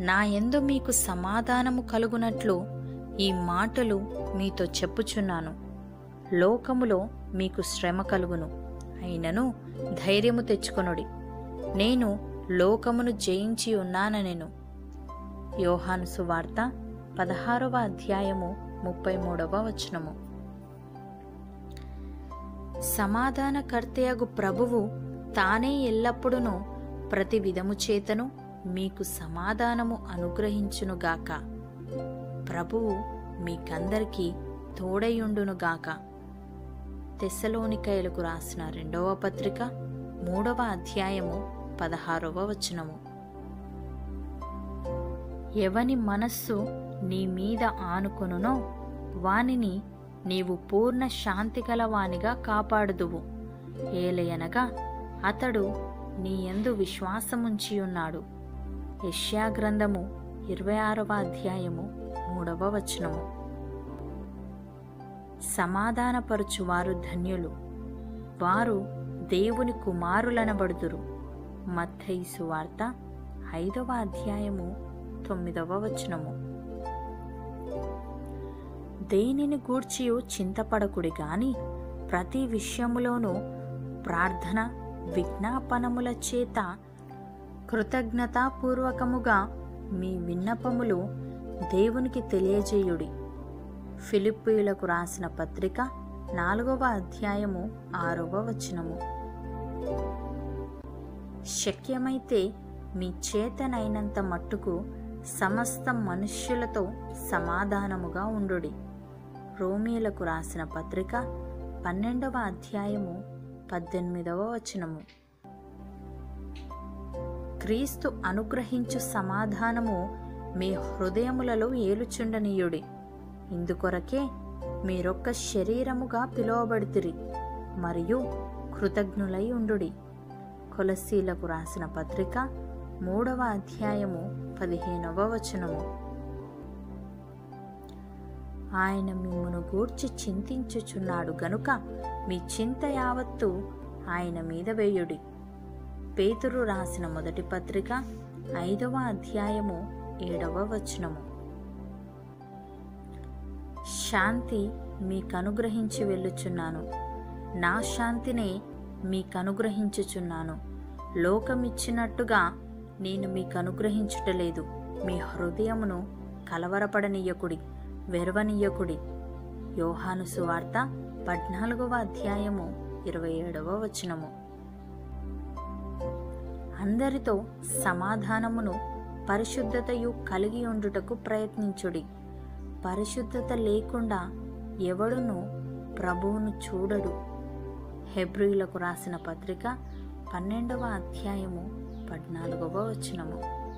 నా యందు మీకు సమాధానము కలుగునట్లు ఈ మాటలు మీతో చెప్పుచున్నాను లోకములో మీకు శ్రమ కలుగును అయినను ధైర్యము తెచ్చుకొనుడి నేను లోకమును జయించి ఉన్నాననెను యోహాను సువార్త పదహారవ అధ్యాయము ముప్పై మూడవ వచనము సమాధానకర్తయగు ప్రభువు తానే ఎల్లప్పుడూ ప్రతి విధము చేతను మీకు సమాధానము అనుగ్రహించునుగాక ప్రభువు మీకందరికీ తోడయుండునుగాక తెస్సలోనికైలకు రాసిన రెండవ పత్రిక మూడవ అధ్యాయము పదహారవ వచనము ఎవని మనస్సు నీ మీద ఆనుకొనునో వానిని నీవు పూర్ణ శాంతి గలవానిగా కాపాడుదువు ఏలయనగా అతడు నీ యందు విశ్వాసముంచియున్నాడు యెషయా గ్రంథము ఇరవై ఆరవ అధ్యాయము మూడవ వచనము సమాధానపరుచువారు ధన్యులు వారు దేవుని కుమారులనబడుదురు మత్తయి సువార్త ఐదవ అధ్యాయము తొమ్మిదవ వచనము దేనిని గూర్చియు చింతపడకుడి గాని ప్రతి విషయములోనూ ప్రార్థన విజ్ఞాపనముల చేత కృతజ్ఞతాపూర్వకముగా మీ విన్నపములు దేవునికి తెలియజేయుడి ఫిలిప్పీయులకు రాసిన పత్రిక నాలుగవ అధ్యాయము ఆరవ వచనము శక్యమైతే మీ చేతనైనంత మట్టుకు సమస్త మనుష్యులతో సమాధానముగా ఉండుడి రోమీలకు రాసిన పత్రిక పన్నెండవ అధ్యాయము పద్దెనిమిదవ వచనము క్రీస్తు అనుగ్రహించు సమాధానము మీ హృదయములలో ఏలుచుండనీయుడి ఇందుకొరకే మీరొక్క శరీరముగా పిలువబడితిరి మరియు కృతజ్ఞులై ఉండుడి కొలసీలకు రాసిన పత్రిక మూడవ అధ్యాయము పదిహేనవ వచనము ఆయన మిమ్మును గూర్చి చింతించుచున్నాడు గనుక మీ చింత యావత్తు ఆయన మీద వేయుడి పేతురు రాసిన మొదటి పత్రిక ఐదవ అధ్యాయము ఏడవ వచనము శాంతి మీకనుగ్రహించి వెళ్ళుచున్నాను నా శాంతినే మీకనుగ్రహించుచున్నాను లోకమిచ్చినట్టుగా నేను మీకు అనుగ్రహించుటలేదు మీ హృదయమును కలవరపడనీయకుడి వెరవనీయకుడి యోహాను సువార్త పద్నాలుగవ అధ్యాయము ఇరవై ఏడవ వచనము అందరితో సమాధానమును పరిశుద్ధతయు కలిగి ఉండుటకు ప్రయత్నించుడి పరిశుద్ధత లేకుండా ఎవడును ప్రభువును చూడడు హెబ్రియులకు రాసిన పత్రిక పన్నెండవ అధ్యాయము పద్నాలుగవ వచనము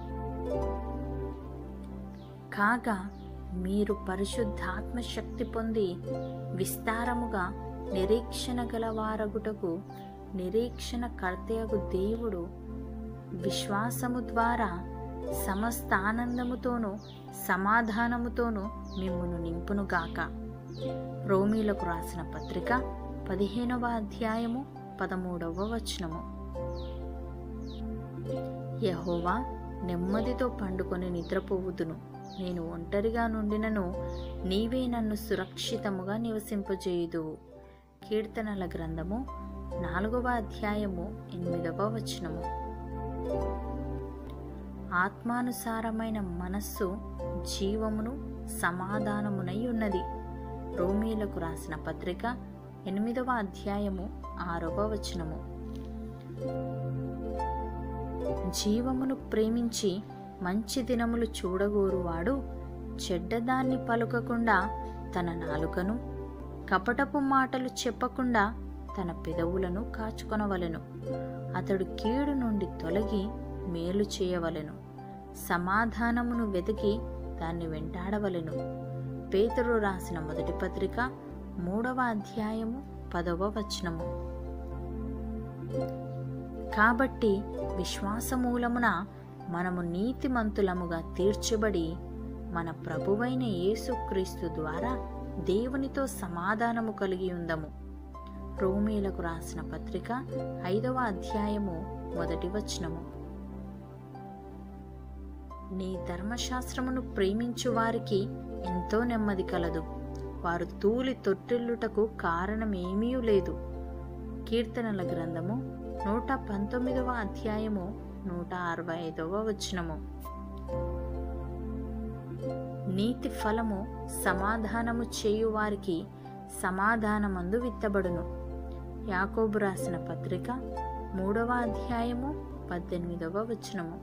కాగా మీరు పరిశుద్ధాత్మ శక్తి పొంది విస్తారముగా నిరీక్షణ గలవారగుటకు నిరీక్షణ కర్తయగు దేవుడు విశ్వాసము ద్వారా సమస్త ఆనందముతోనూ సమాధానముతోనూ మిమ్మును నింపునుగాక రోమీలకు రాసిన పత్రిక పదిహేనవ అధ్యాయము పదమూడవ వచనము యహోవా నెమ్మదితో పండుకొని నిద్రపోవుదును నేను ఒంటరిగా నుండినను నీవే నన్ను సురక్షితముగా నివసింపజేయుదువు కీర్తనల గ్రంథము నాలుగవ అధ్యాయము ఎనిమిదవ వచనము ఆత్మానుసారమైన మనస్సు జీవమును సమాధానమునై ఉన్నది రోమీలకు రాసిన పత్రిక ఎనిమిదవ అధ్యాయము ఆరవ వచనము జీవమును ప్రేమించి మంచి దినములు చూడగోరువాడు చెడ్డదాన్ని పలుకకుండా తన నాలుకను కపటపు మాటలు చెప్పకుండా తన పెదవులను కాచుకొనవలెను అతడు కీడు నుండి తొలగి మేలు చేయవలెను సమాధానమును వెతికి దాన్ని వెంటాడవలెను పేతురు రాసిన మొదటి పత్రిక మూడవ అధ్యాయము పదవ వచనము కాబట్టి విశ్వాసమూలమున మనము నీతిమంతులముగా తీర్చబడి మన ప్రభువైన యేసుక్రీస్తు ద్వారా దేవునితో సమాధానము కలిగి ఉందము రోమీలకు రాసిన పత్రిక ఐదవ అధ్యాయము మొదటి వచనము నీ ధర్మశాస్త్రమును ప్రేమించు వారికి ఎంతో నెమ్మది కలదు వారు తూలి తొట్టిల్లుటకు కారణమేమీ లేదు కీర్తనల గ్రంథము నూట పంతొమ్మిదవ అధ్యాయము నూట అరవై ఐదవ వచనము నీతి ఫలము సమాధానము చేయు వారికి సమాధానమందు విత్తబడును యాకోబు రాసిన పత్రిక మూడవ అధ్యాయము పద్దెనిమిదవ వచనము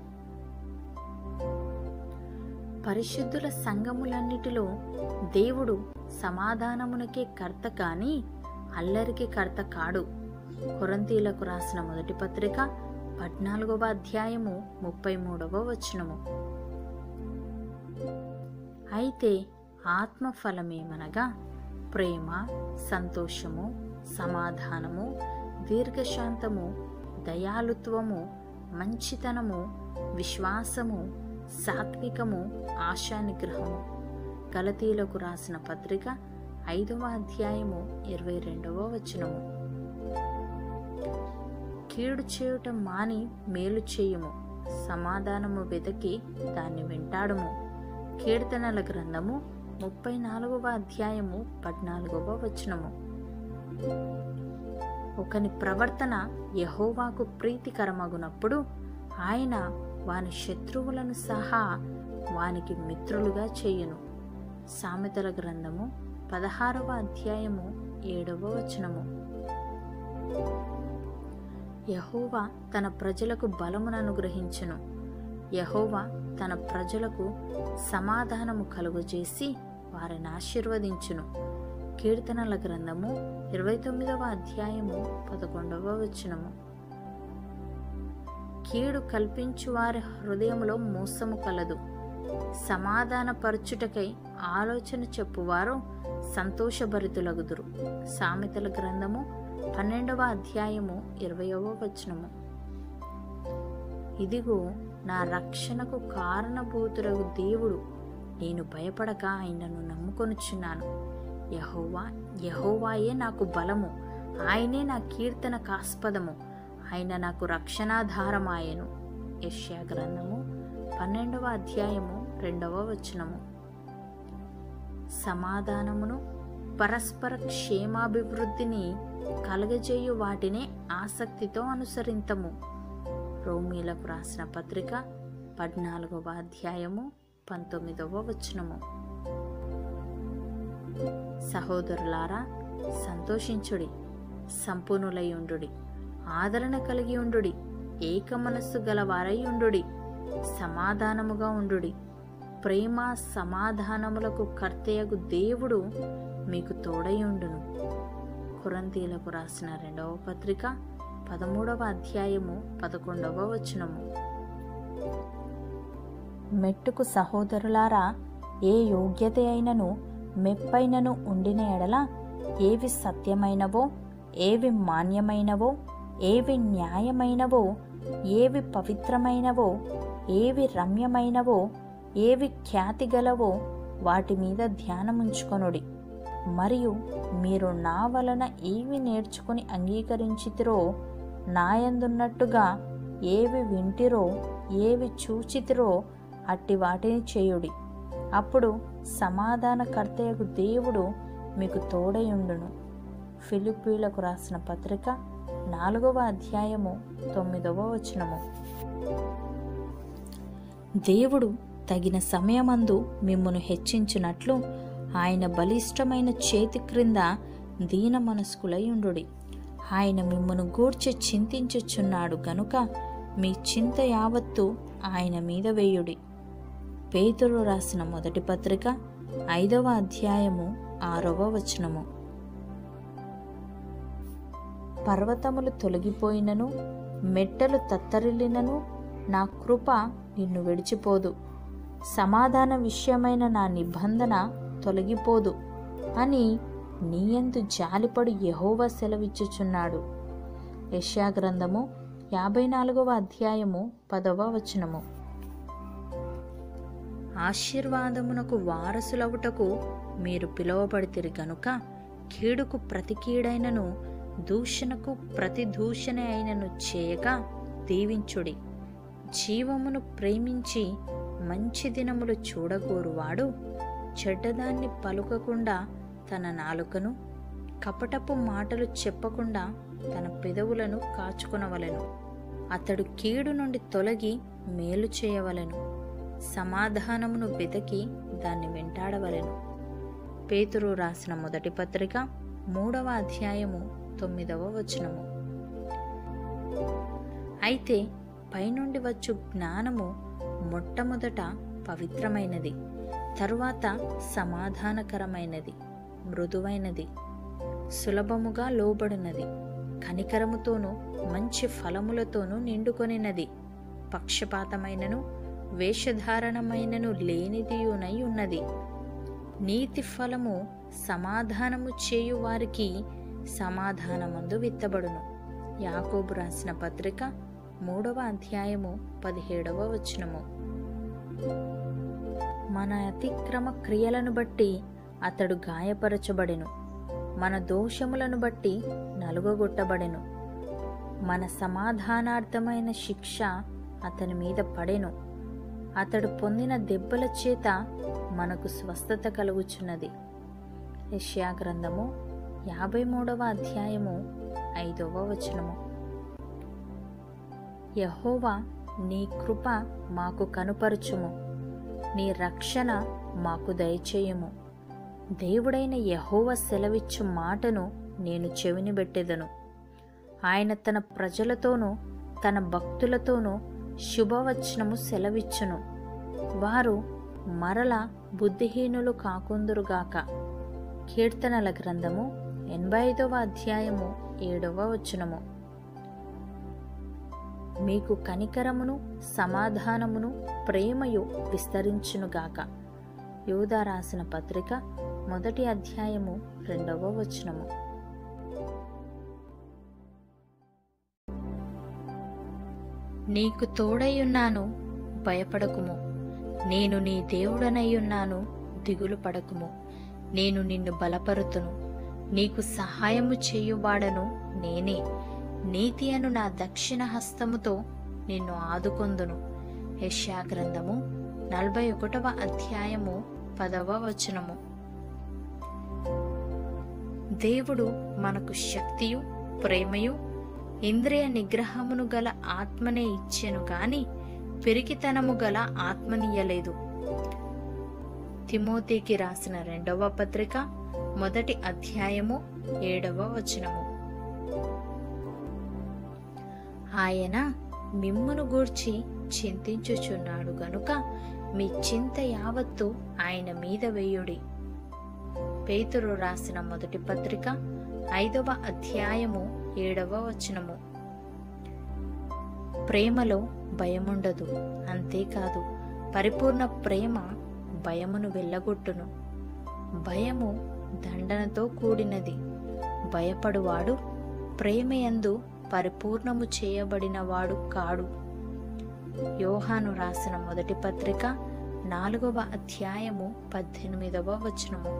పరిశుద్ధుల సంఘములన్నిటిలో దేవుడు సమాధానమునకే కర్త కాని అల్లరికి కర్త కాడు కొరంతీలకు రాసిన మొదటి పత్రిక పద్నాలుగవ అధ్యాయము ముప్పై మూడవ వచనము అయితే ఆత్మఫలమేమనగా ప్రేమ సంతోషము సమాధానము దీర్ఘశాంతము దయాలుత్వము మంచితనము విశ్వాసము సాత్వికము ఆశానిగ్రహము గలతీలకు రాసిన పత్రిక ఐదవ అధ్యాయము ఇరవై రెండవ వచనము కీడు చేయటం మాని మేలు చేయుము సమాధానము వెదకి దాన్ని వెంటాడుము కీర్తనల గ్రంథము ముప్పై నాలుగవ అధ్యాయము పద్నాలుగవ వచనము ఒకని ప్రవర్తన యహోవాకు ప్రీతికరమగునప్పుడు ఆయన వాని శత్రువులను సహా వానికి మిత్రులుగా చేయును సామెతల గ్రంథము పదహారవ అధ్యాయము ఏడవ వచనము యహోవా తన ప్రజలకు బలమును అనుగ్రహించును యహోవా తన ప్రజలకు సమాధానము కలుగజేసి వారిని ఆశీర్వదించును కీర్తనల గ్రంథము ఇరవై తొమ్మిదవ అధ్యాయము పదకొండవ వచనము కీడు కల్పించు వారి హృదయములో మోసము కలదు సమాధానపరచుటకై ఆలోచన చెప్పువారు సంతోషభరితులగుదురు సామెతల గ్రంథము పన్నెండవ అధ్యాయము ఇరవయవ వచనము ఇదిగో నా రక్షణకు కారణభూతురగు దేవుడు నేను భయపడక ఆయనను నమ్ముకొనుచున్నాను యహోవా యహోవాయే నాకు బలము ఆయనే నా కీర్తన కాస్పదము ఆయన నాకు రక్షణాధారమాయను యష్యా గ్రంథము పన్నెండవ అధ్యాయము రెండవ వచనము సమాధానమును పరస్పర క్షేమాభివృద్ధిని కలగజేయు వాటినే ఆసక్తితో అనుసరింతము రోమీలకు రాసిన పత్రిక పద్నాలుగవ అధ్యాయము పంతొమ్మిదవ వచనము సహోదరులారా సంతోషించుడి సంపూర్ణులై ఉండుడి ఆదరణ కలిగి ఉండుడి ఏక మనస్సు గలవారై ఉండుడి సమాధానముగా ఉండుడి ప్రేమ సమాధానములకు కర్తయగు దేవుడు మీకు తోడై ఉండును కురంతీలకు రాసిన రెండవ పత్రిక పదమూడవ అధ్యాయము పదకొండవ వచనము మెట్టుకు సహోదరులారా ఏ యోగ్యత అయినను మెప్పైనను ఉండిన ఎడల ఏవి సత్యమైనవో ఏవి మాన్యమైనవో ఏవి న్యాయమైనవో ఏవి పవిత్రమైనవో ఏవి రమ్యమైనవో ఏవి ఖ్యాతి గలవో వాటి మీద ధ్యానముంచుకొనుడి మరియు మీరు నా వలన ఏవి నేర్చుకుని అంగీకరించితిరో నాయందున్నట్టుగా ఏవి వింటిరో ఏవి చూచితిరో అట్టి వాటిని చేయుడి అప్పుడు సమాధానకర్తయకు దేవుడు మీకు తోడయుండును ఫిలిప్పీలకు రాసిన పత్రిక నాలుగవ అధ్యాయము తొమ్మిదవ వచనము దేవుడు తగిన సమయమందు మిమ్మును హెచ్చించినట్లు ఆయన బలిష్టమైన చేతి క్రింద దీన మనస్కులై ఉండుడి ఆయన మిమ్మును గూర్చి చింతించుచున్నాడు గనుక మీ చింత యావత్తు ఆయన మీద వేయుడి పేతురు రాసిన మొదటి పత్రిక ఐదవ అధ్యాయము ఆరవ వచనము పర్వతములు తొలగిపోయినను మెట్టలు తత్తరిల్లినను నా కృప నిన్ను విడిచిపోదు సమాధాన విషయమైన నా నిబంధన తొలగిపోదు అని నీయందు జాలిపడు యహోవా సెలవిచ్చుచున్నాడు యెషయా గ్రంథము యాభై నాలుగవ అధ్యాయము పదవ వచనము ఆశీర్వాదమునకు వారసులవుటకు మీరు పిలువబడితిరి గనుక కీడుకు ప్రతి కీడైనను దూషణకు ప్రతి దూషణ అయినను చేయక దీవించుడి జీవమును ప్రేమించి మంచి దినములు చూడగోరువాడు చెడ్డదాన్ని పలుకకుండా తన నాలుకను కపటపు మాటలు చెప్పకుండా తన పెదవులను కాచుకొనవలెను అతడు కీడు నుండి తొలగి మేలు చేయవలెను సమాధానమును వెతకి దాన్ని వెంటాడవలెను పేతురు రాసిన మొదటి పత్రిక మూడవ అధ్యాయము తొమ్మిదవ వచనము అయితే పైనుండి వచ్చు జ్ఞానము మొట్టమొదట పవిత్రమైనది తరువాత సమాధానకరమైనది మృదువైనది సులభముగా లోబడినది కనికరముతోనూ మంచి ఫలములతోనూ నిండుకొనినది పక్షపాతమైనను వేషధారణమైనను లేనిదియునై ఉన్నది నీతి ఫలము సమాధానము చేయు వారికి సమాధానమందు విత్తబడును యాకోబు రాసిన పత్రిక మూడవ అధ్యాయము పదిహేడవ వచనము మన అతిక్రమ క్రియలను బట్టి అతడు గాయపరచబడెను మన దోషములను బట్టి నలుగగొట్టబడెను మన సమాధానార్థమైన శిక్ష అతని మీద పడెను అతడు పొందిన దెబ్బల చేత మనకు స్వస్థత కలుగుచున్నది యష్యా గ్రంథము యాభై మూడవ అధ్యాయము ఐదవ వచనము యహోవా నీ కృప మాకు కనుపరుచుము నీ రక్షణ మాకు దయచేయుము దేవుడైన యహోవ సెలవిచ్చు మాటను నేను చెవిని పెట్టెదను ఆయన తన ప్రజలతోనూ తన భక్తులతోనూ శుభవచనము సెలవిచ్చును వారు మరల బుద్ధిహీనులు కాకుందురుగాక కీర్తనల గ్రంథము ఎనభై ఐదవ అధ్యాయము ఏడవ వచనము మీకు కనికరమును సమాధానమును ప్రేమయు విస్తరించునుగాక యోధా రాసిన పత్రిక మొదటి అధ్యాయము రెండవ వచనము నీకు తోడైయున్నాను భయపడకుము నేను నీ దేవుడనయ్యున్నాను దిగులు పడకుము నేను నిన్ను బలపరుతును నీకు సహాయము చేయువాడను నేనే నీతి అను నా దక్షిణ హస్తముతో నిన్ను ఆదుకొందును యెషయా గ్రంథము నలభై ఒకటవ అధ్యాయము పదవ వచనము దేవుడు మనకు శక్తియు ప్రేమయు ఇంద్రియ నిగ్రహమును గల ఆత్మనే ఇచ్చెను గాని పెరిగితనము గల ఆత్మనియ్యలేదు తిమోతికి రాసిన రెండవ పత్రిక మొదటి అధ్యాయము ఏడవ వచనము ఆయన మిమ్మును గూర్చి చింతించుచున్నాడు గనుక మీ చింత యావత్తు ఆయన మీద వేయుడి పేతురు రాసిన మొదటి పత్రిక ఐదవ అధ్యాయము ఏడవ వచనము ప్రేమలో భయముండదు అంతేకాదు పరిపూర్ణ ప్రేమ భయమును వెళ్ళగొట్టును భయము దండనతో కూడినది భయపడువాడు ప్రేమయందు పరిపూర్ణము చేయబడినవాడు కాడు యోహాను రాసిన మొదటి పత్రిక నాలుగవ అధ్యాయము పద్దెనిమిదవ వచనము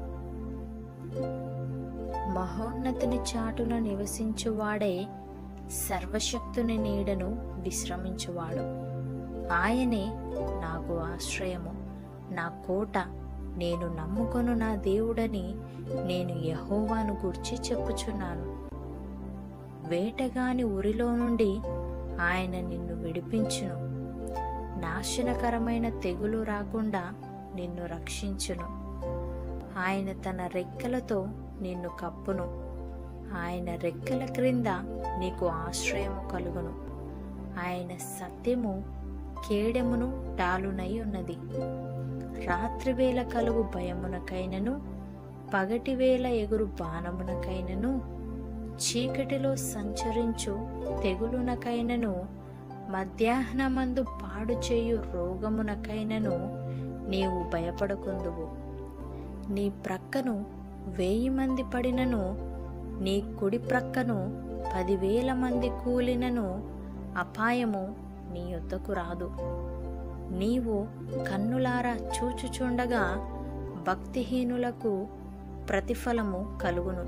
మహోన్నతిని చాటున నివసించువాడే సర్వశక్తుని నీడను విశ్రమించువాడు ఆయనే నాకు ఆశ్రయము నా కోట నేను నమ్ముకొను నా దేవుడని నేను యహోవాను గూర్చి చెప్పుచున్నాను వేటగాని ఉరిలో నుండి ఆయన నిన్ను విడిపించును నాశనకరమైన తెగులు రాకుండా నిన్ను రక్షించును ఆయన తన రెక్కలతో నిన్ను కప్పును ఆయన రెక్కల క్రింద నీకు ఆశ్రయము కలుగును ఆయన సత్యము కేడెమును డాలునై ఉన్నది రాత్రివేళ కలుగు భయమునకైనను పగటివేళ ఎగురు బాణమునకైనను చీకటిలో సంచరించు తెగులునకైనను మధ్యాహ్నమందు పాడు చేయు రోగమునకైనను నీవు భయపడకుందువు నీ ప్రక్కను వేయి మంది పడినను నీ కుడి ప్రక్కను పదివేల మంది కూలినను అపాయము నీ యొద్దకు రాదు నీవు కన్నులారా చూచుచుండగా భక్తిహీనులకు ప్రతిఫలము కలుగును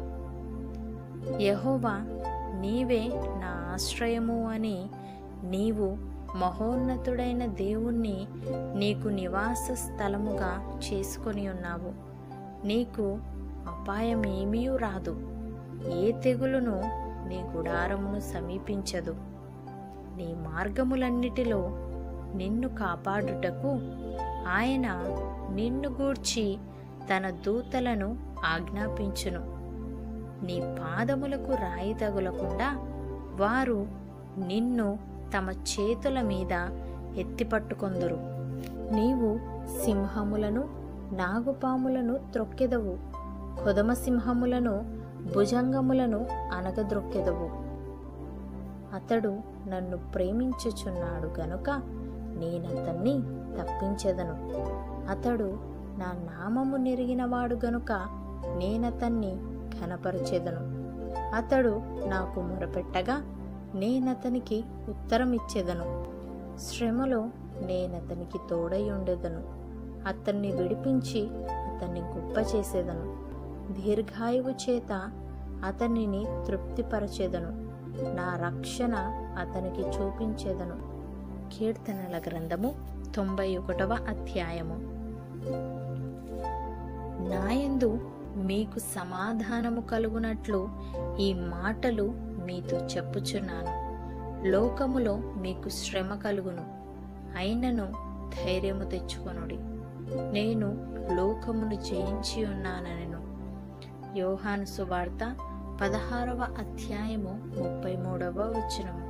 యహోవా నీవే నా ఆశ్రయము అని నీవు మహోన్నతుడైన దేవుణ్ణి నీకు నివాస స్థలముగా చేసుకొని ఉన్నావు నీకు అపాయమేమీ రాదు ఏ తెగులును నీ గుడారమును సమీపించదు నీ మార్గములన్నిటిలో నిన్ను కాపాడుటకు ఆయన నిన్ను గూర్చి తన దూతలను ఆజ్ఞాపించును నీ పాదములకు రాయి తగులకుండా వారు నిన్ను తమ చేతుల మీద ఎత్తిపట్టుకొందురు నీవు సింహములను నాగుపాములను త్రొక్కెదవు కొదమ సింహములను భుజంగములను అనగద్రొక్కెదవు అతడు నన్ను ప్రేమించుచున్నాడు గనుక నేనతన్ని తప్పించెదను అతడు నా నామము నెరిగినవాడు గనుక నేనతన్ని ఘనపరచెదను అతడు నాకు మొరపెట్టగా నేనతనికి ఉత్తరం ఇచ్చేదను శ్రమలో నేనతనికి తోడై ఉండేదను అతన్ని విడిపించి అతన్ని గొప్ప చేసేదను దీర్ఘాయువు చేత అతనిని తృప్తిపరచేదను నా రక్షణ అతనికి చూపించేదను కీర్తనల గ్రంథము తొంభై ఒకటవ అధ్యాయము నాయందు మీకు సమాధానము కలుగునట్లు ఈ మాటలు మీతో చెప్పుచున్నాను లోకములో మీకు శ్రమ కలుగును అయినను ధైర్యము తెచ్చుకొనుడి నేను లోకమును జయించి ఉన్నానెను యోహాను సువార్త పదహారవ అధ్యాయము ముప్పై మూడవ వచనము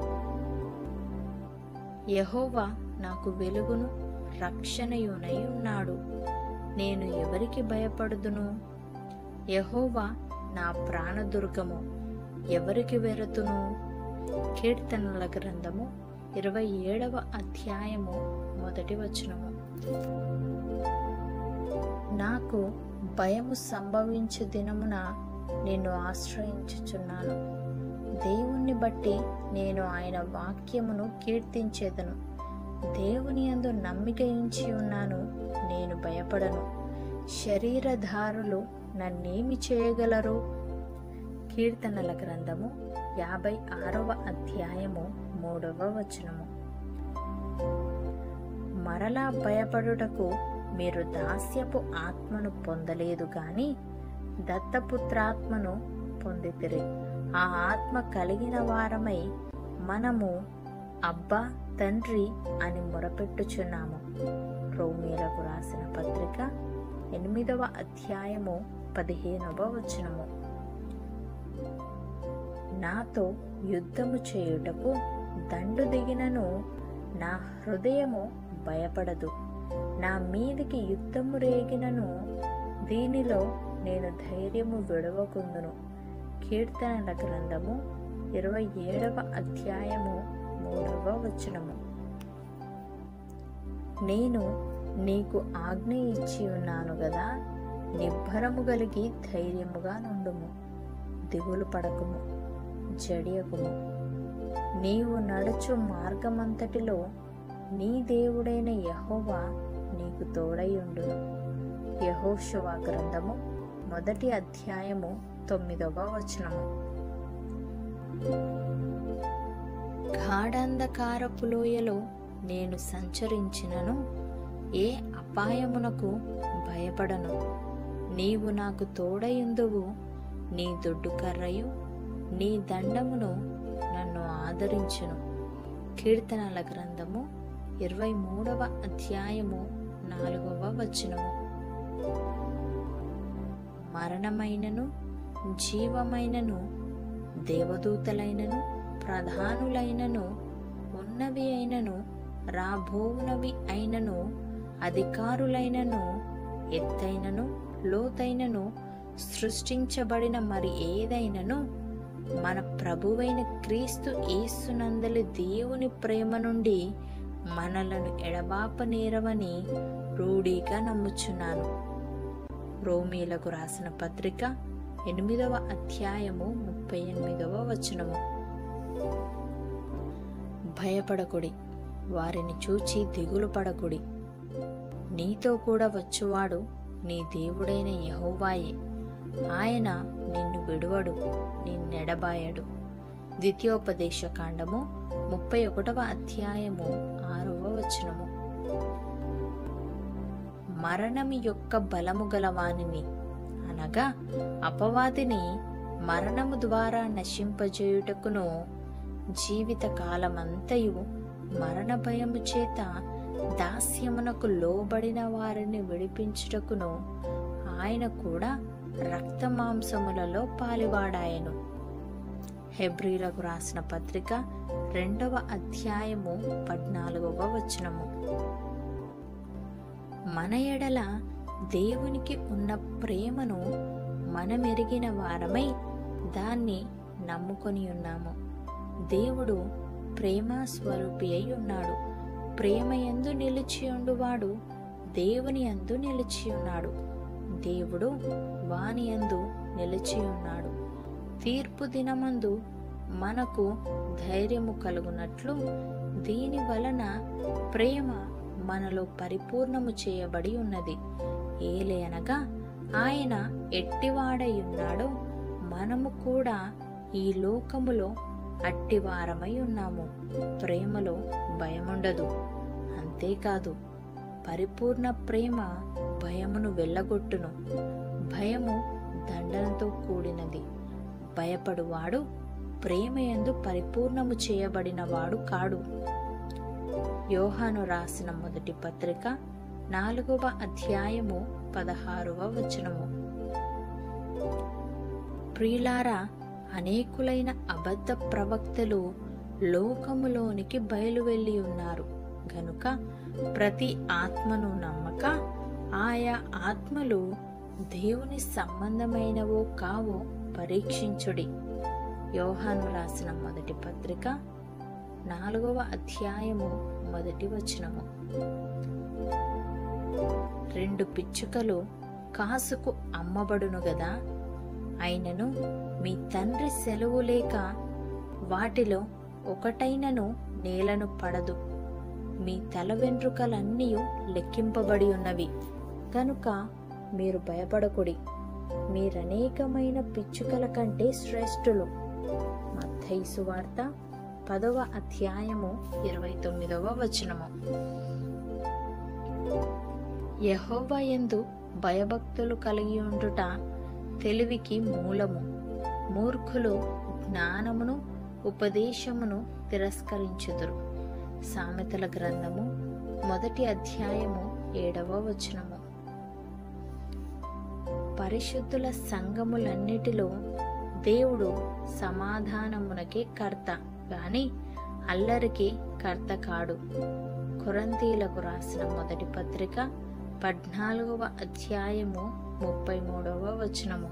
యహోవా నాకు వెలుగును రక్షణయునై ఉన్నాడు నేను ఎవరికి భయపడుదును యహోవా నా ప్రాణదుర్గము ఎవరికి వెరతును కీర్తనల గ్రంథము ఇరవై ఏడవ అధ్యాయము మొదటి వచనము నాకు భయము సంభవించు దినమున నిన్ను ఆశ్రయించుచున్నాను దేవుణ్ణి బట్టి నేను ఆయన వాక్యమును కీర్తించేదను దేవుని యందు నమ్మిక ఉంచి ఉన్నాను నేను భయపడను శరీరధారులు నన్నేమి చేయగలరు కీర్తనల గ్రంథము యాభై ఆరవ అధ్యాయము మూడవ వచనము మరలా భయపడుటకు మీరు దాస్యపు ఆత్మను పొందలేదు గాని దత్తపుత్రాత్మను పొందితిరి ఆ ఆత్మ కలిగిన వారమై మనము అబ్బా తండ్రి అని మొరపెట్టుచున్నాము రోమీలకు రాసిన పత్రిక ఎనిమిదవ అధ్యాయము పదిహేనవ వచనము నాతో యుద్ధము చేయుటకు దండు దిగినను నా హృదయము భయపడదు నా మీదికి యుద్ధము రేగినను దీనిలో నేను ధైర్యము విడవకుందును కీర్తనల గ్రంథము ఇరవై ఏడవ అధ్యాయము మూడవ వచనము నేను నీకు ఆజ్ఞ ఇచ్చి ఉన్నాను గదా నిబ్బరము కలిగి ధైర్యముగా నుండుము దిగులు పడకుము జడియకుము నీవు నడుచు మార్గమంతటిలో నీ దేవుడైన యహోవా నీకు తోడయుండును యహోశువ గ్రంథము మొదటి అధ్యాయము తొమ్మిదవ వచనము గాఢంధకారపు లోయలో నేను సంచరించినను ఏ అపాయమునకు భయపడను నీవు నాకు తోడయుందువు నీ దొడ్డు కర్రయు నీ దండమును నన్ను ఆదరించును కీర్తనల గ్రంథము ఇరవై మూడవ అధ్యాయము నాలుగవ వచనము మరణమైనను జీవమైనను దేవదూతలైనను ప్రధానులైనను ఉన్నవి అయినను రాబోవునవి అయినను అధికారులైనను ఎత్తైనను లోతైనను సృష్టించబడిన మరి ఏదైనను మన ప్రభువైన క్రీస్తు యేసునందలి దేవుని ప్రేమ నుండి మనలను ఎడబాపనేరవని రూఢీగా నమ్ముచున్నాను రోమీలకు రాసిన పత్రిక ఎనిమిదవ అధ్యాయము ముప్పై ఎనిమిదవ వచనము భయపడకుడి వారిని చూచి దిగులు పడకుడి నీతో కూడా వచ్చువాడు నీ దేవుడైన యహోవాయే ఆయన నిన్ను విడువడు నిన్నెడబాయడు ద్వితీయోపదేశ కాండము ముప్పై ఒకటవ అధ్యాయము ఆరవ వచనము మరణమి యొక్క బలము గలవానిని అనగా అపవాదిని మరణము ద్వారా నశింపజేయుటకును జీవిత కాలమంతయు మరణ భయము చేత దాస్యమునకు లోబడిన వారిని విడిపించుటకును ఆయన కూడా రక్త మాంసములలో పాలివాడాయను హెబ్రీలకు రాసిన పత్రిక రెండవ అధ్యాయము పద్నాలుగవ వచనము మన ఎడల దేవునికి ఉన్న ప్రేమను మనమెరిగిన వారమై దాన్ని నమ్ముకొని ఉన్నాము దేవుడు ప్రేమ స్వరూపి అయి ఉన్నాడు ప్రేమ ఎందు నిలిచి ఉండువాడు దేవుని యందు నిలిచి ఉన్నాడు దేవుడు వాని యందు నిలిచి ఉన్నాడు తీర్పు దినమందు మనకు ధైర్యము కలుగునట్లు దీని వలన ప్రేమ మనలో పరిపూర్ణము చేయబడి ఉన్నది ఏలేనగా ఆయన ఎట్టివాడై ఉన్నాడో మనము కూడా ఈ లోకములో అట్టివారమై ఉన్నాము ప్రేమలో భయముండదు అంతేకాదు పరిపూర్ణ ప్రేమ భయమును వెళ్ళగొట్టును భయము దండనతో కూడినది భయపడువాడు ప్రేమయందు పరిపూర్ణము చేయబడినవాడు కాడు యోహాను రాసిన మొదటి పత్రిక నాలుగవ అధ్యాయము పదహారవ వచనము ప్రియులారా అనేకులైన అబద్ధ ప్రవక్తలు లోకములోనికి బయలువెళ్ళి ఉన్నారు గనుక ప్రతి ఆత్మను నమ్మక ఆయా ఆత్మలు దేవుని సంబంధమైనవో కావో పరీక్షించుడి యోహాను రాసిన మొదటి పత్రిక నాలుగవ అధ్యాయము మొదటి వచనము రెండు పిచ్చుకలు కాసుకు అమ్మబడును గదా అయినను మీ తండ్రి సెలవు లేక వాటిలో ఒకటైనను నేలను పడదు మీ తల వెంట్రుకలన్నీ లెక్కింపబడి ఉన్నవి కనుక మీరు భయపడకుడి మీరనేకమైన పిచ్చుకల కంటే శ్రేష్ఠులు మత్తయి వార్త పదవ అధ్యాయము ఇరవై తొమ్మిదవ వచనము యహోవా యందు భయభక్తులు కలిగి ఉండుట తెలివికి మూలము మూర్ఖులు జ్ఞానమును ఉపదేశమును తిరస్కరించుదురు సామెతల గ్రంథము మొదటి అధ్యాయము ఏడవ వచనము పరిశుద్ధుల సంఘములన్నిటిలో దేవుడు సమాధానమునకే కర్త గాని అల్లరికి కర్త కాడు కొరంతీలకు రాసిన మొదటి పత్రిక పద్నాలుగవ అధ్యాయము ముప్పై మూడవ వచనము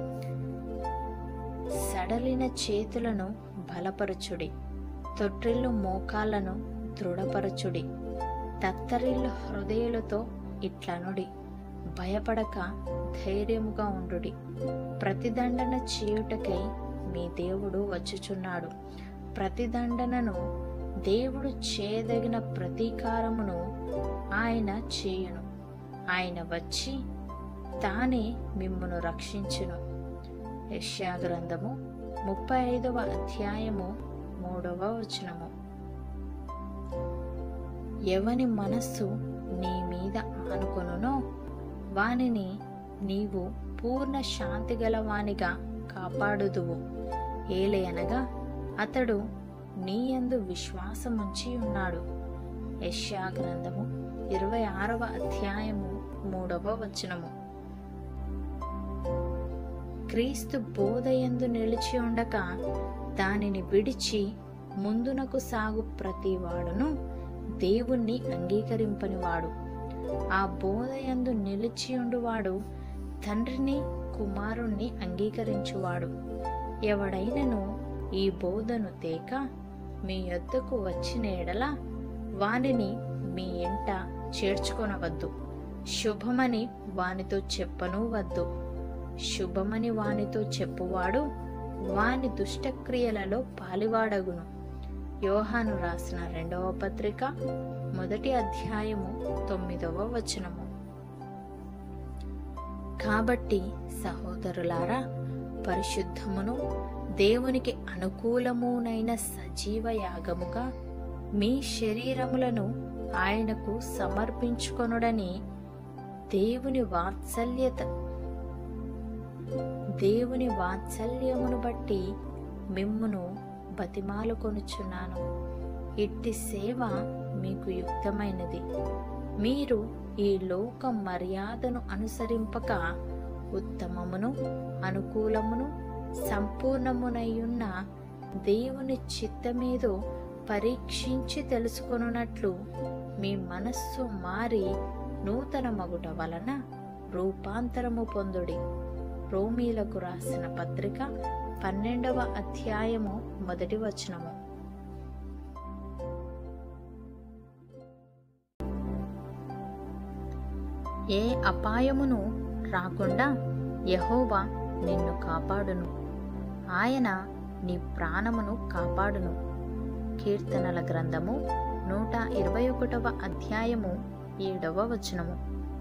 సడలిన చేతులను బలపరచుడి తొట్టిల్లు మోకాలను దృఢపరచుడి తత్తరిల్లు హృదయులతో ఇట్లనుడి భయపడక ధైర్యముగా ఉండుడి ప్రతిదండన చేయుటకై మీ దేవుడు వచ్చుచున్నాడు ప్రతిదండనను దేవుడు చేయదగిన ప్రతీకారమును ఆయన చేయును ఆయన వచ్చి తానే మిమ్మును రక్షించును యెషయా గ్రంథము ముప్పై ఐదవ అధ్యాయము మూడవ వచనము ఎవని మనస్సు నీ మీద ఆనుకొనునో వానిని నీవు పూర్ణ శాంతి గలవానిగా కాపాడుదువు ఏలయనగా అతడు నీయందు విశ్వాసముంచి ఉన్నాడు యెషయా గ్రంథము ఇరవై ఆరవ అధ్యాయము మూడవ వచనము క్రీస్తు బోధయందు నిలిచి ఉండక దానిని విడిచి ముందునకు సాగు ప్రతివాడును దేవుణ్ణి అంగీకరింపనివాడు ఆ బోధయందు నిలిచి ఉండువాడు తండ్రిని కుమారుణ్ణి అంగీకరించువాడు ఎవడైనను ఈ బోధను తేక మీ యొద్దకు వచ్చిన ఎడల వానిని మీ ఇంట చేర్చుకొనవద్దు శుభమని వానితో చెప్పను వద్దు శుభమని వానితో చెప్పువాడు వాని దుష్టక్రియలలో పాలివాడగును యోహాను రాసిన రెండవ పత్రిక మొదటి అధ్యాయము తొమ్మిదవ వచనము కాబట్టి సహోదరులారా పరిశుద్ధమును దేవునికి అనుకూలమునైన సజీవ యాగముగా మీ శరీరములను ఆయనకు సమర్పించుకొనుడని దేవుని వాత్సల్యత దేవుని వాత్సల్యమును బట్టి మిమ్మును బతిమాలుకొనుచున్నాను ఇట్టి సేవ మీకు యుక్తమైనది మీరు ఈ లోక మర్యాదను అనుసరింపక ఉత్తమమును అనుకూలమును సంపూర్ణమునయున్న దేవుని చిత్తమేదో పరీక్షించి తెలుసుకొనున్నట్లు మీ మనస్సు మారి నూతన మగుట వలన రూపాంతరము పొందుడి రోమీలకు రాసిన పత్రిక పన్నెండవ అధ్యాయము మొదటి వచనము ఏ అపాయమును రాకుండా యహోవా నిన్ను కాపాడును ఆయన నీ ప్రాణమును కాపాడును కీర్తనల గ్రంథము నూట ఇరవై ఒకటవ అధ్యాయము ఏడవ వచనము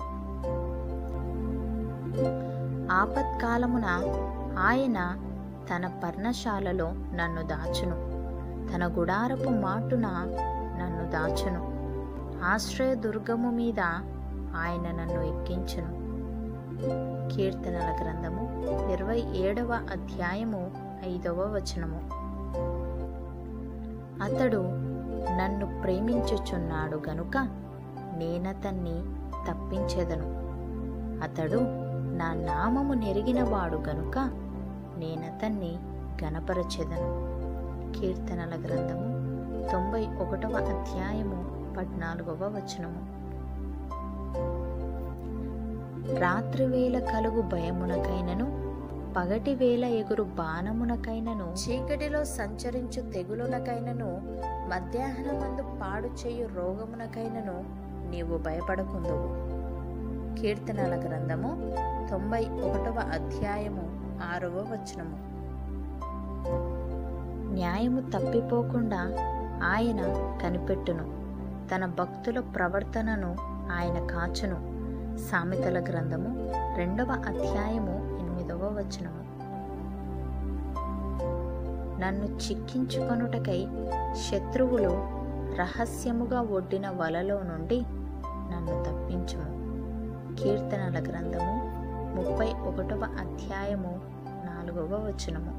ఆపత్కాలమున ఆయన తన పర్ణశాలలో నన్ను దాచును తన గుడారపు మాటున నన్ను దాచును ఆశ్రయ దుర్గము మీద ఆయన నన్ను ఎక్కించును కీర్తనల గ్రంథము ఇరవై ఏడవ అధ్యాయము ఐదవ వచనము అతడు నన్ను ప్రేమించుచున్నాడు గనుక నేనతన్ని తప్పించెదను అతడు నా నామము నెరిగినవాడు గనుక నేనతన్ని గనపరచెదను కీర్తనల గ్రంథము తొంభై ఒకటవ అధ్యాయము పద్నాలుగవ వచనము రాత్రివేళ కలుగు భయమునకైనను పగటి వేళ ఎగురు బాణమునకైనను చీకటిలో సంచరించు తెగులునకైనను మధ్యాహ్నమందు పాడు చేయు రోగమునకైనను నీవు భయపడకుందువు కీర్తనల గ్రంథము తొంభై ఒకటవ అధ్యాయము ఆరవ వచనము న్యాయము తప్పిపోకుండా ఆయన కనిపెట్టును తన భక్తుల ప్రవర్తనను ఆయన కాచును సామెతల గ్రంథము రెండవ అధ్యాయము ఎనిమిదవ వచనము నన్ను చిక్కించుకొనుటకై శత్రువులు రహస్యముగా ఒడ్డిన వలలో నుండి నన్ను తప్పించుము కీర్తనల గ్రంథము ముప్పై ఒకటవ అధ్యాయము నాలుగవ వచనము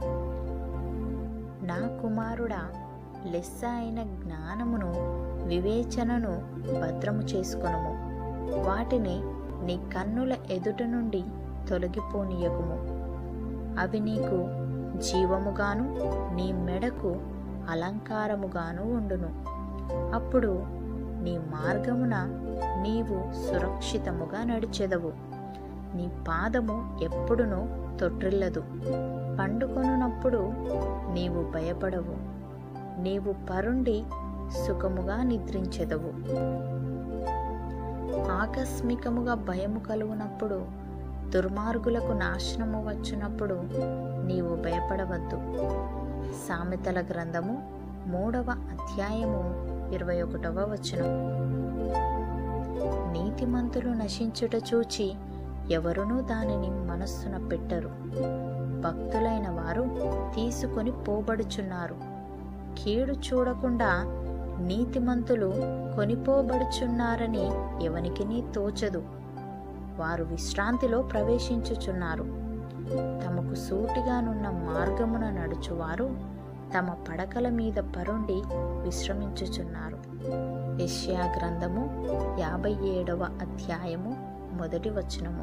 నా కుమారుడా లెస్స అయిన జ్ఞానమును వివేచనను భద్రము చేసుకొనుము వాటిని నీ కన్నుల ఎదుట నుండి తొలగిపోనీయకుము అవి నీకు జీవముగాను నీ మెడకు అలంకారముగాను ఉండును అప్పుడు నీ మార్గమున నీవు సురక్షితముగా నడిచెదవు నీ పాదము ఎప్పుడునూ తొట్టిల్లదు పండుకొనున్నప్పుడు నీవు భయపడవు నీవు పరుండి సుఖముగా నిద్రించెదవు ఆకస్మికముగా భయము కలుగునప్పుడు దుర్మార్గులకు నాశనము వచ్చినప్పుడు నీవు భయపడవద్దు సామెతల గ్రంథము మూడవ అధ్యాయము ఇరవై ఒకటవ వచనం నీతిమంతులు నశించుట చూచి ఎవరునూ దానిని మనస్సున పెట్టరు భక్తులైన వారు తీసుకొని పోబడుచున్నారు కీడు చూడకుండా నీతిమంతులు కొనిపోబడుచున్నారని ఎవనికినీ తోచదు వారు విశ్రాంతిలో ప్రవేశించుచున్నారు తమకు సూటిగానున్న మార్గమున నడుచువారు తమ పడకల మీద పరుండి విశ్రమించుచున్నారు యెషయా గ్రంథము యాభై ఏడవ అధ్యాయము మొదటి వచనము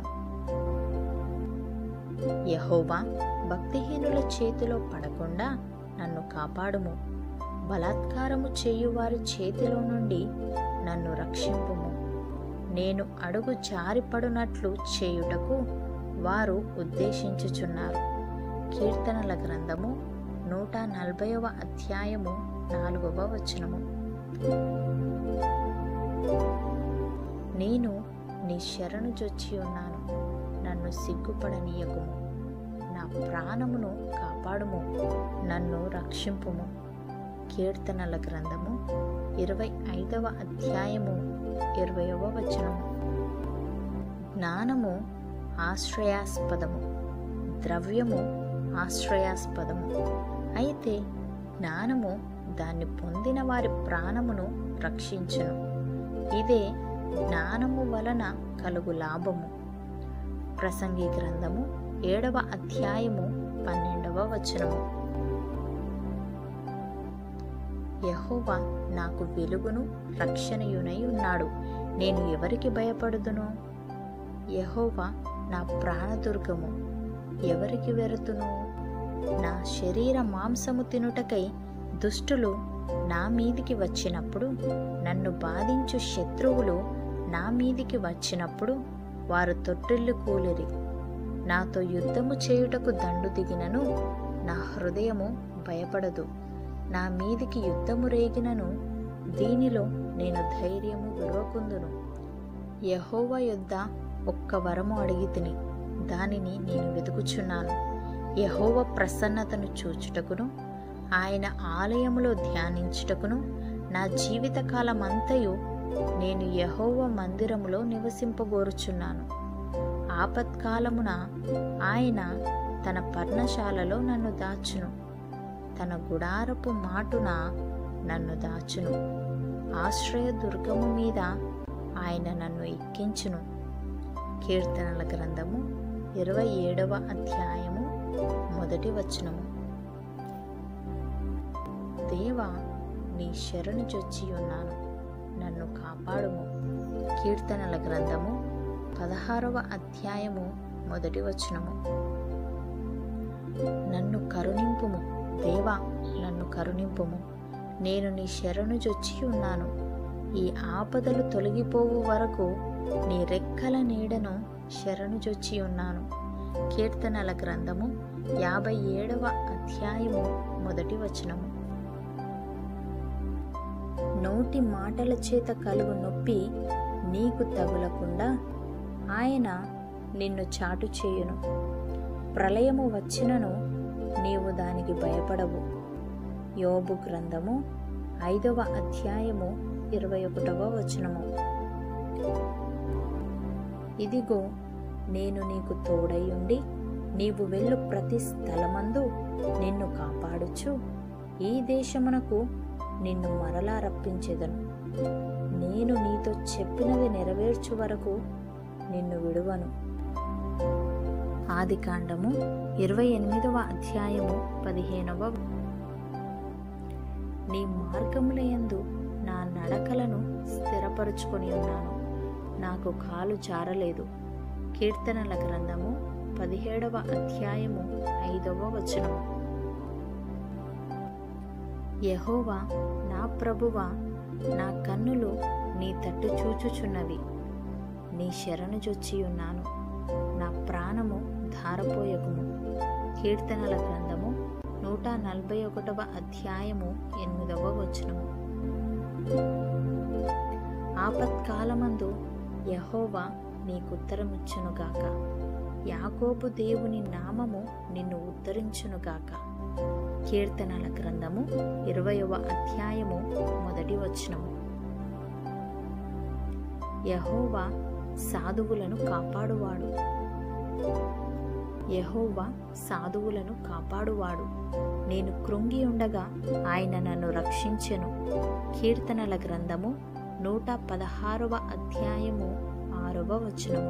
యహోవా భక్తిహీనుల చేతిలో పడకుండా నన్ను కాపాడుము బలాత్కారము చేయువారి చేతిలో నుండి నన్ను రక్షింపుము నేను అడుగు జారిపడునట్లు చేయుటకు వారు ఉద్దేశించుచున్నారు కీర్తనల గ్రంథము నూట నలభైవ అధ్యాయము నాలుగవ వచనము నేను నీ శరణు జొచ్చి ఉన్నాను నన్ను సిగ్గుపడనీయకుము నా ప్రాణమును కాపాడుము నన్ను రక్షింపుము కీర్తనల గ్రంథము ఇరవై ఐదవ అధ్యాయము ఇరవయవ వచనము జ్ఞానము ఆశ్రయాస్పదము ద్రవ్యము ఆశ్రయాస్పదము అయితే జ్ఞానము దాన్ని పొందిన వారి ప్రాణమును రక్షించును ఇదే జ్ఞానము వలన కలుగు లాభము ప్రసంగి గ్రంథము ఏడవ అధ్యాయము పన్నెండవ వచనము యహోవా నాకు వెలుగును రక్షణయునై ఉన్నాడు నేను ఎవరికి భయపడుదును యహోవా నా ప్రాణదుర్గము ఎవరికి వెరుతును నా శరీర మాంసము తినుటకై దుష్టులు నా మీదికి వచ్చినప్పుడు నన్ను బాధించు శత్రువులు నా మీదికి వచ్చినప్పుడు వారు తొట్టిల్లు కూలిరి నాతో యుద్ధము చేయుటకు దండు దిగినను నా హృదయము భయపడదు నా మీదికి యుద్ధము రేగినను దీనిలో నేను ధైర్యము విడవకుందును యహోవ యొద్ద ఒక్క వరము అడిగి తిని దానిని నేను వెతుకుచున్నాను యహోవ ప్రసన్నతను చూచుటకును ఆయన ఆలయములో ధ్యానించుటకును నా జీవితకాలమంతయు నేను యహోవ మందిరములో నివసింపగోరుచున్నాను ఆపత్కాలమున ఆయన తన పర్ణశాలలో నన్ను దాచును తన గుడారపు మాటున నన్ను దాచును ఆశ్రయ దుర్గము మీద ఆయన నన్ను ఎక్కించును కీర్తనల గ్రంథము ఇరవై ఏడవ అధ్యాయము మొదటి వచనము దేవా నీ శరణు చొచ్చి ఉన్నాను నన్ను కాపాడుము కీర్తనల గ్రంథము పదహారవ అధ్యాయము మొదటి వచనము నన్ను కరుణింపుము దేవా నన్ను కరుణింపుము నేను నీ శరణు జొచ్చి ఉన్నాను ఈ ఆపదలు తొలగిపోవు వరకు నీ రెక్కల నీడను శరణు జొచ్చి ఉన్నాను కీర్తనల గ్రంథము యాభై ఏడవ అధ్యాయము మొదటి వచనము నోటి మాటల చేత కలుగు నొప్పి నీకు తగులకుండా ఆయన నిన్ను చాటు చేయును ప్రళయము వచ్చినను నీవు దానికి భయపడవు యోబు గ్రంథము ఐదవ అధ్యాయము ఇరవై ఒకటవ వచనము ఇదిగో నేను నీకు తోడై ఉండి నీవు వెళ్ళు ప్రతి స్థలమందు నిన్ను కాపాడుచు ఈ దేశమునకు నిన్ను మరలా రప్పించెదను నేను నీతో చెప్పినది నెరవేర్చు వరకు నిన్ను విడువను ఆది కాండము ఇరవై ఎనిమిదవ అధ్యాయము పదిహేనవ నీ మార్గములయందు నా నడకలను స్థిరపరుచుకొని ఉన్నాను నాకు కాలు జారలేదు కీర్తనల గ్రంథము పదిహేడవ అధ్యాయము ఐదవ వచనము యహోవా నా ప్రభువా నా కన్నులు నీ తట్టు చూచుచున్నవి నీ శరణు జొచ్చి ఉన్నాను నా ప్రాణము ధారపోయకుము కీర్తనల గ్రంథము నూట నలభై ఒకటవ అధ్యాయము ఎనిమిదవ వచనము ఆపత్కాలమందు యహోవా నీకుత్తరమిచ్చునుగాక యాకోబు దేవుని నామము నిన్ను ఉద్ధరించునుగాక కీర్తనల గ్రంథము ఇరవయవ అధ్యాయము మొదటి వచనము యహోవా సాధువులను కాపాడువాడు యహోవా సాధువులను కాపాడువాడు నేను కృంగి ఉండగా ఆయన నన్ను రక్షించెను కీర్తనల గ్రంథము నూట పదహారవ అధ్యాయము ఆరవ వచనము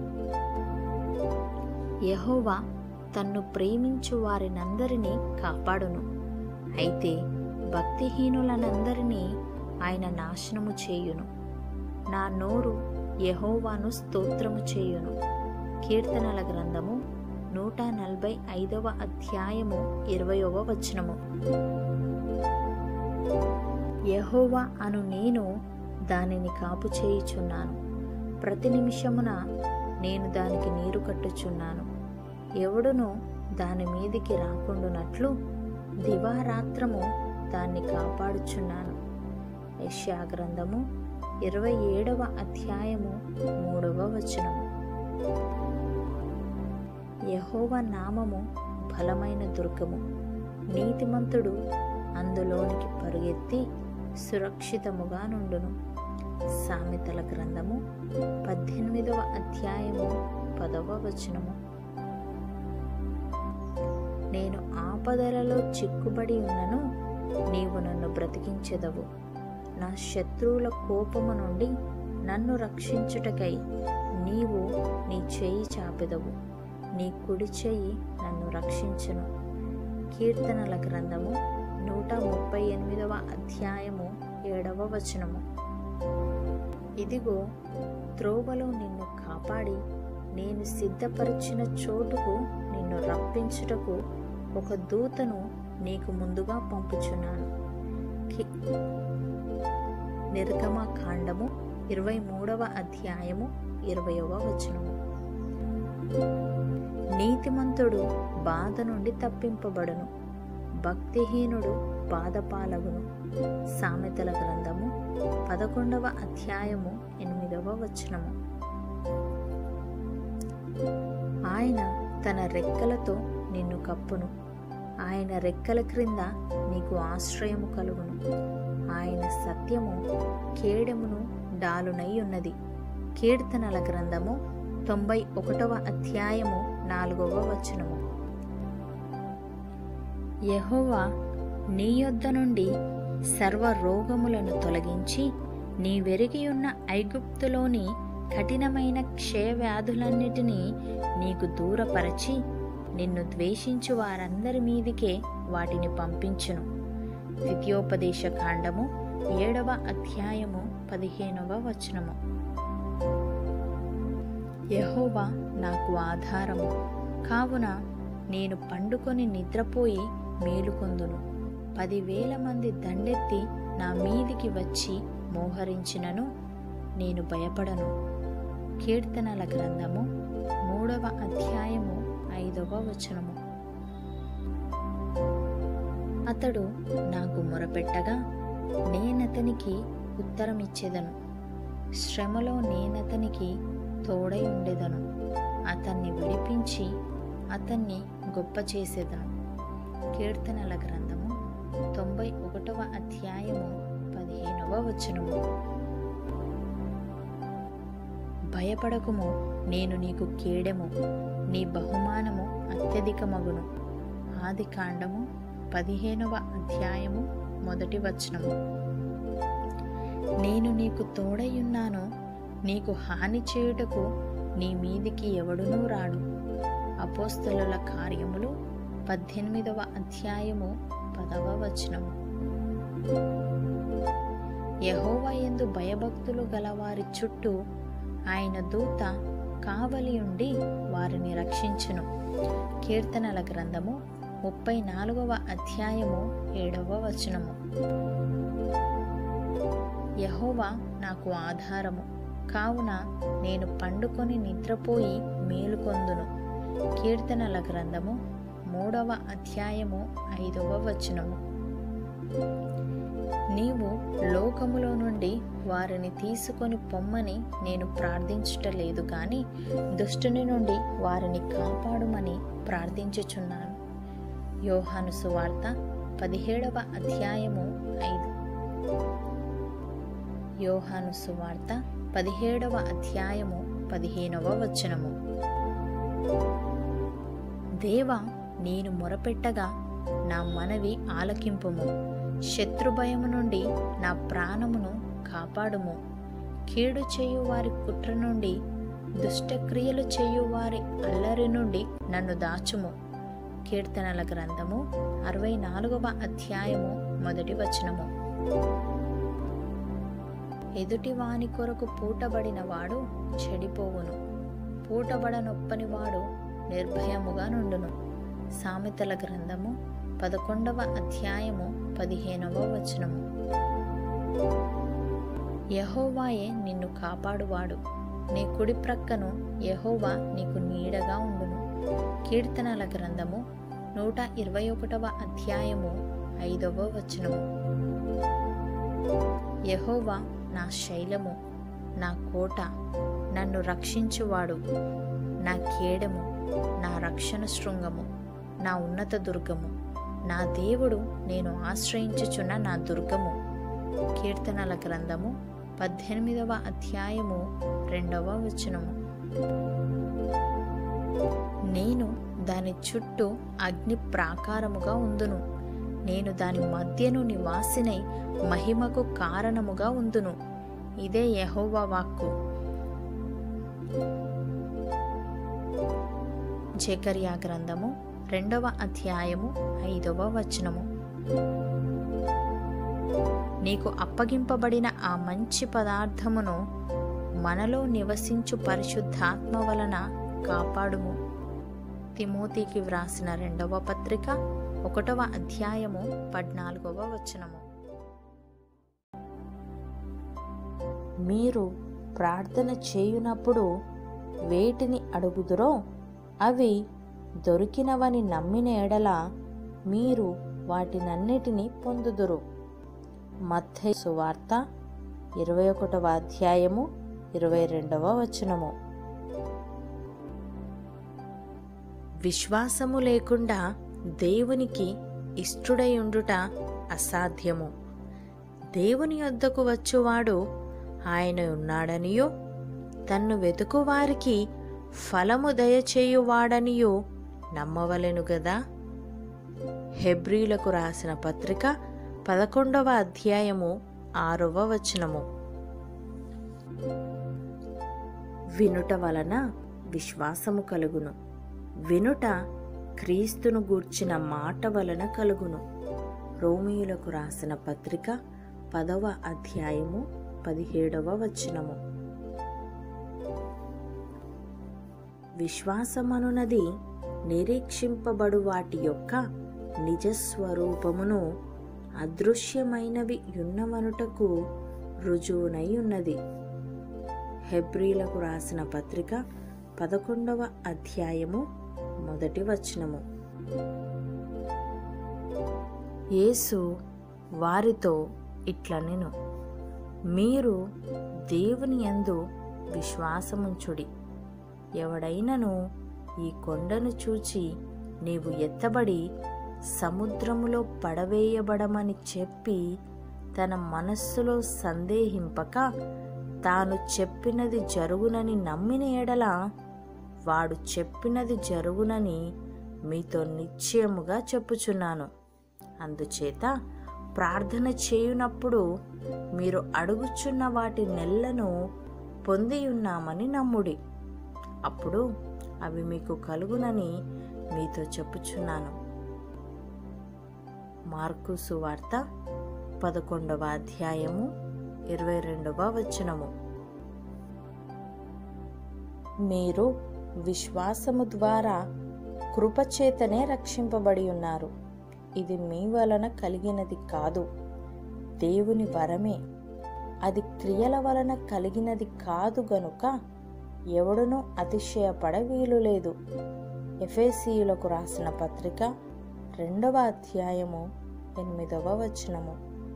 యహోవా తన్ను ప్రేమించు వారినందరినీ కాపాడును అయితే భక్తిహీనులనందరినీ ఆయన నాశనము చేయును నా నోరు యహోవాను స్తోత్రము చేయును కీర్తనల గ్రంథము నూట నలభై ఐదవ అధ్యాయము ఇరవయవ వచనము యహోవా అను నేను దానిని కాపు చేయుచున్నాను ప్రతి నిమిషమున నేను దానికి నీరు కట్టుచున్నాను ఎవడును దాని మీదికి రాకుండునట్లు దివారాత్రము దాన్ని కాపాడుచున్నాను యష్యా గ్రంథము ఇరవై ఏడవ అధ్యాయము మూడవ వచనము యహోవ నామము బలమైన దుర్గము నీతిమంతుడు అందులోనికి పరుగెత్తి సురక్షితముగా నుండును సామెతల గ్రంథము పద్దెనిమిదవ అధ్యాయము పదవ వచనము నేను ఆపదలలో చిక్కుబడి ఉన్నను నీవు నన్ను బ్రతికించెదవు నా శత్రువుల కోపము నుండి నన్ను రక్షించుటకై నీవు నీ చేయి చాపెదవు నీ కుడి చెయ్యి నన్ను రక్షించును కీర్తనల గ్రంథము నూట ముప్పై ఎనిమిదవ అధ్యాయము ఏడవ వచనము ఇదిగో త్రోవలో నిన్ను కాపాడి నేను సిద్ధపరిచిన చోటుకు నిన్ను రప్పించుటకు ఒక దూతను నీకు ముందుగా పంపుచున్నాను కి- నిర్గమ కాండము ఇరవై మూడవ అధ్యాయము ఇరవయవ వచనము నీతిమంతుడు బాధ నుండి తప్పింపబడును భక్తిహీనుడు బాధపాలగును సామెతల గ్రంథము పదకొండవ అధ్యాయము ఎనిమిదవ వచనము ఆయన తన రెక్కలతో నిన్ను కప్పును ఆయన రెక్కల క్రింద నీకు ఆశ్రయము కలుగును ఆయన సత్యము కేడెమును డాలునై ఉన్నది కీర్తనల గ్రంథము తొంభై ఒకటవ అధ్యాయము నాలుగవ వచనము యెహోవా నీ యొద్ద నుండి సర్వ రోగములను తొలగించి నీ వెరిగియున్న ఐగుప్తులోని కఠినమైన క్షయవ్యాధులన్నిటినీ నీకు దూరపరచి నిన్ను ద్వేషించు వారందరి మీదికే వాటిని పంపించును ద్వితీయోపదేశ కాండము ఏడవ అధ్యాయము పదిహేనవ వచనము యెహోవా నాకు ఆధారము కావున నేను పండుకొని నిద్రపోయి మేలుకొందును పదివేల మంది దండెత్తి నా మీదికి వచ్చి మోహరించినను నేను భయపడను కీర్తనల గ్రంథము మూడవ అధ్యాయము ఐదవ వచనము అతడు నాకు మొరపెట్టగా నేనతనికి ఉత్తరమిచ్చేదను శ్రమలో నేనతనికి తోడై ఉండేదను అతన్ని విడిపించి అతన్ని గొప్ప చేసేదను కీర్తనల గ్రంథము తొంభై ఒకటవ అధ్యాయము పదిహేనవ వచనము భయపడకుము నేను నీకు కేడెము నీ బహుమానము అత్యధికమగును ఆది కాండము పదిహేనవ అధ్యాయము మొదటి వచనము నేను నీకు తోడయ్యున్నాను నీకు హాని చేయుటకు నీ మీదికి ఎవడునూ రాడు అపోస్తలుల కార్యములు పద్దెనిమిదవ అధ్యాయము పదవ వచనము యహోవా యందు భయభక్తులు గలవారి చుట్టూ ఆయన దూత కావలి ఉండి వారిని రక్షించును కీర్తనల గ్రంథము ముప్పై నాలుగవ అధ్యాయము ఏడవ వచనము యహోవా నాకు ఆధారము కావున నేను పండుకొని నిద్రపోయి మేలుకొందును కీర్తనల గ్రంథము మూడవ అధ్యాయము ఐదవ వచనము నీవు లోకములో నుండి వారిని తీసుకొని పొమ్మని నేను ప్రార్థించుటలేదు గాని దుష్టుని నుండి వారిని కాపాడుమని ప్రార్థించుచున్నాను యోహాను సువార్త పదిహేడవ అధ్యాయము ఐదు యోహాను సువార్త పదిహేడవ అధ్యాయము పదిహేనవ వచనము దేవా నేను మొరపెట్టగా నా మనవి ఆలకింపుము శత్రుభయము నుండి నా ప్రాణమును కాపాడుము కీడు చేయు వారి కుట్ర నుండి దుష్టక్రియలు చేయు వారి అల్లరి నుండి నన్ను దాచుము కీర్తనల గ్రంథము అరవై నాలుగవ అధ్యాయము మొదటి వచనము ఎదుటి వాని కొరకు పూటబడిన వాడు చెడిపోవును పూటబడనొప్పని వాడు నిర్భయముగా నుండును సామెతల గ్రంథము పదకొండవ అధ్యాయము పదిహేనవ వచనము యహోవాయే నిన్ను కాపాడువాడు నీ కుడి ప్రక్కను యహోవా నీకు నీడగా ఉండును కీర్తనల గ్రంథము నూట ఇరవై ఒకటవ అధ్యాయము ఐదవ వచనము యహోవా నా శైలము నా కోట నన్ను రక్షించువాడు నా కేడము నా రక్షణ శృంగము నా ఉన్నత దుర్గము నా దేవుడు నేను ఆశ్రయించుచున్న నా దుర్గము కీర్తనల గ్రంథము పద్దెనిమిదవ అధ్యాయము రెండవ వచనము నేను దాని చుట్టూ అగ్ని ప్రాకారముగా ఉందును నేను దాని మధ్యను నివాసినై మహిమకు కారణముగా ఉందును ఇదే యెహోవా వాక్కు జకర్యా గ్రంథము రెండవ అధ్యాయము ఐదవ వచనము నీకు అప్పగింపబడిన ఆ మంచి పదార్థమును మనలో నివసించు పరిశుద్ధాత్మ వలన కాపాడుము తిమోతికి వ్రాసిన రెండవ పత్రిక ఒకటవ అధ్యాయము పద్నాలుగవ వచనము మీరు ప్రార్థన చేయునప్పుడు వేటిని అడుగుదురో అవి దొరికినవని నమ్మిన ఎడల మీరు వాటినన్నిటినీ పొందుదురు మత్తయి సువార్త ఇరవై ఒకటవ అధ్యాయము ఇరవై రెండవ వచనము విశ్వాసము లేకుండా దేవునికి ఇష్టుడై ఉండుట అసాధ్యము దేవుని వద్దకు వచ్చువాడు ఆయన ఉన్నాడనియో తన్ను వెతుకువారికి ఫలము దయచేయువాడనియో నమ్మవలెను గదా హెబ్రీలకు రాసిన పత్రిక పదకొండవ అధ్యాయము ఆరవ వచనము వినుట వలన విశ్వాసము కలుగును వినుట క్రీస్తును గూర్చిన మాట వలన కలుగును రోమియులకు రాసిన పత్రిక పదవ అధ్యాయము పదిహేడవ వచనము విశ్వాసమనునది నిరీక్షింపబడు వాటి యొక్క నిజస్వరూపమును అదృశ్యమైనవి యున్నవనుటకు రుజువునై ఉన్నది హెబ్రీలకు రాసిన పత్రిక పదకొండవ అధ్యాయము మొదటి వచనము యేసు వారితో ఇట్లనెను మీరు దేవుని యందు విశ్వాసముంచుడి ఎవడైనను ఈ కొండను చూచి నీవు ఎత్తబడి సముద్రములో పడవేయబడమని చెప్పి తన మనస్సులో సందేహింపక తాను చెప్పినది జరుగునని నమ్మిన ఎడల వాడు చెప్పినది జరుగునని మీతో నిశ్చయముగా చెప్పుచున్నాను అందుచేత ప్రార్థన చేయునప్పుడు మీరు అడుగుచున్న వాటి నెల్లను పొందియున్నామని నమ్ముడి అప్పుడు అవి మీకు కలుగునని మీతో చెప్పుచున్నాను మార్కు సువార్త పదకొండవ అధ్యాయము ఇరవై రెండవ వచనము మీరు విశ్వాసము ద్వారా కృపచేతనే రక్షింపబడి ఉన్నారు ఇది మీ వలన కలిగినది కాదు దేవుని వరమే అది క్రియల వలన కలిగినది కాదు గనుక ఎవడునూ అతిశయపడ వీలు లేదు ఎఫేసీయులకు రాసిన పత్రిక రెండవ అధ్యాయము ఎనిమిదవ వచనము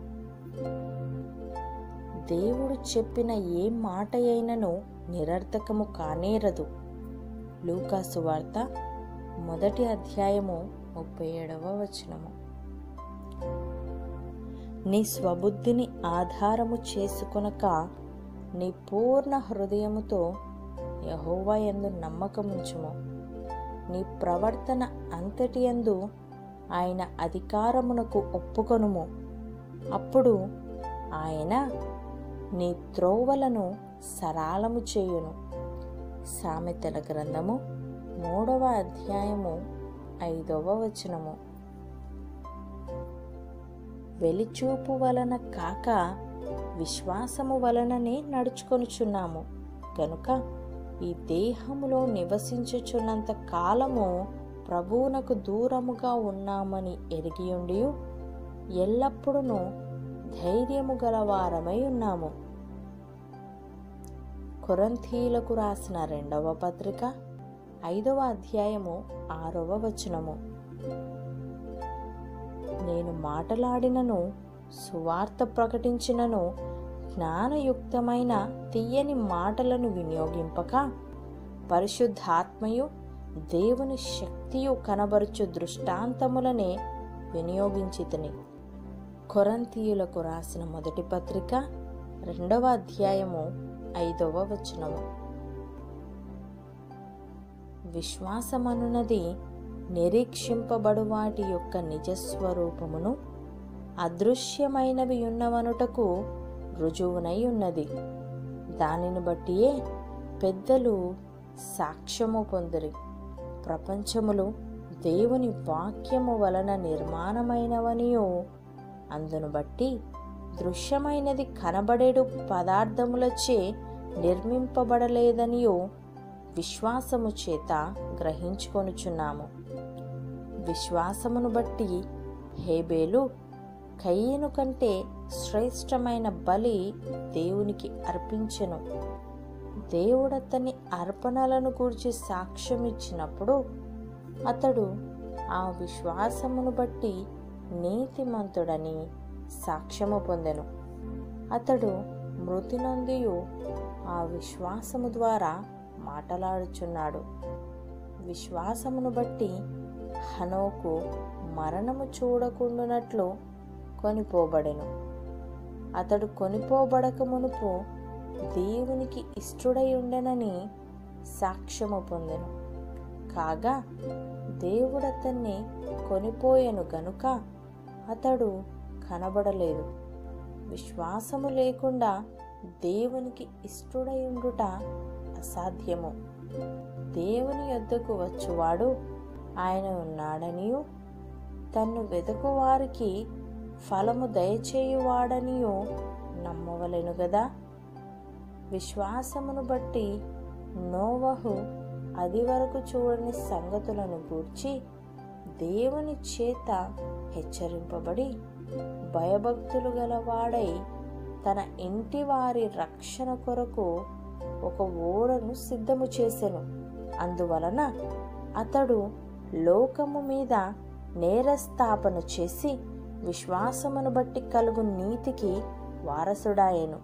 దేవుడు చెప్పిన ఏ మాట అయినను నిరర్థకము కానేరదు లూకాసు వార్త మొదటి అధ్యాయము ముప్పై ఏడవ వచనము నీ స్వబుద్ధిని ఆధారము చేసుకొనక నీ పూర్ణ హృదయముతో యహోవా యందు నమ్మకముంచుము నీ ప్రవర్తన అంతటి యందు ఆయన అధికారమునకు ఒప్పుకొనుము అప్పుడు ఆయన నీ త్రోవలను సరాలము చేయును సామెతల గ్రంథము మూడవ అధ్యాయము ఐదవ వచనము వెలిచూపు వలన కాక విశ్వాసము వలననే నడుచుకొనుచున్నాము గనుక ఈ దేహములో నివసించుచున్నంత కాలము ప్రభువునకు దూరముగా ఉన్నామని ఎరిగియుండి ఎల్లప్పుడూ ధైర్యము గలవారమై ఉన్నాము కొరంథీలకు రాసిన రెండవ పత్రిక ఐదవ అధ్యాయము ఆరవ వచనము నేను మాటలాడినను సువార్త ప్రకటించినను జ్ఞానయుక్తమైన తీయని మాటలను వినియోగింపక పరిశుద్ధాత్మయు దేవుని శక్తియు కనబరుచు దృష్టాంతములనే వినియోగించితిని కొరంతీయులకు రాసిన మొదటి పత్రిక రెండవ అధ్యాయము ఐదవ వచనము విశ్వాసమనున్నది నిరీక్షింపబడు వాటి యొక్క నిజస్వరూపమును అదృశ్యమైనవి ఉన్నవనుటకు రుజువునై ఉన్నది దానిని బట్టియే పెద్దలు సాక్ష్యము పొందిరి ప్రపంచములు దేవుని వాక్యము వలన నిర్మాణమైనవనియో అందును బట్టి దృశ్యమైనది కనబడేడు పదార్థములచే నిర్మింపబడలేదనియో విశ్వాసము చేత గ్రహించుకొనుచున్నాము విశ్వాసమును బట్టి హేబేలు కయ్యను కంటే శ్రేష్టమైన బలి దేవునికి అర్పించెను దేవుడతని అర్పణలను గూర్చి సాక్ష్యం ఇచ్చినప్పుడు అతడు ఆ విశ్వాసమును బట్టి నీతిమంతుడని సాక్ష్యము పొందెను అతడు మృతి నొందియు ఆ విశ్వాసము ద్వారా మాటలాడుచున్నాడు విశ్వాసమును బట్టి హనోకు మరణము చూడకుండునట్లు కొనిపోబడెను అతడు కొనిపోబడక మునుపు దేవునికి ఇష్టడై ఉండెనని సాక్ష్యము పొందెను కాగా దేవుడతన్ని కొనిపోయెను గనుక అతడు కనబడలేదు విశ్వాసము లేకుండా దేవునికి ఇష్టడై ఉండుట అసాధ్యము దేవుని యొద్దకు వచ్చువాడు ఆయన ఉన్నాడనియు తన్ను వెతుకు వారికి ఫలము దయచేయువాడనియు నమ్మవలెను గదా విశ్వాసమును బట్టి నోవహు అది వరకు చూడని సంగతులను గూర్చి దేవుని చేత హెచ్చరింపబడి భయభక్తులు గలవాడై తన ఇంటి వారి రక్షణ కొరకు ఒక ఓడను సిద్ధము చేసెను అందువలన అతడు లోకము మీద నేరస్థాపన చేసి విశ్వాసమును బట్టి కలుగు నీతికి వారసుడాయెను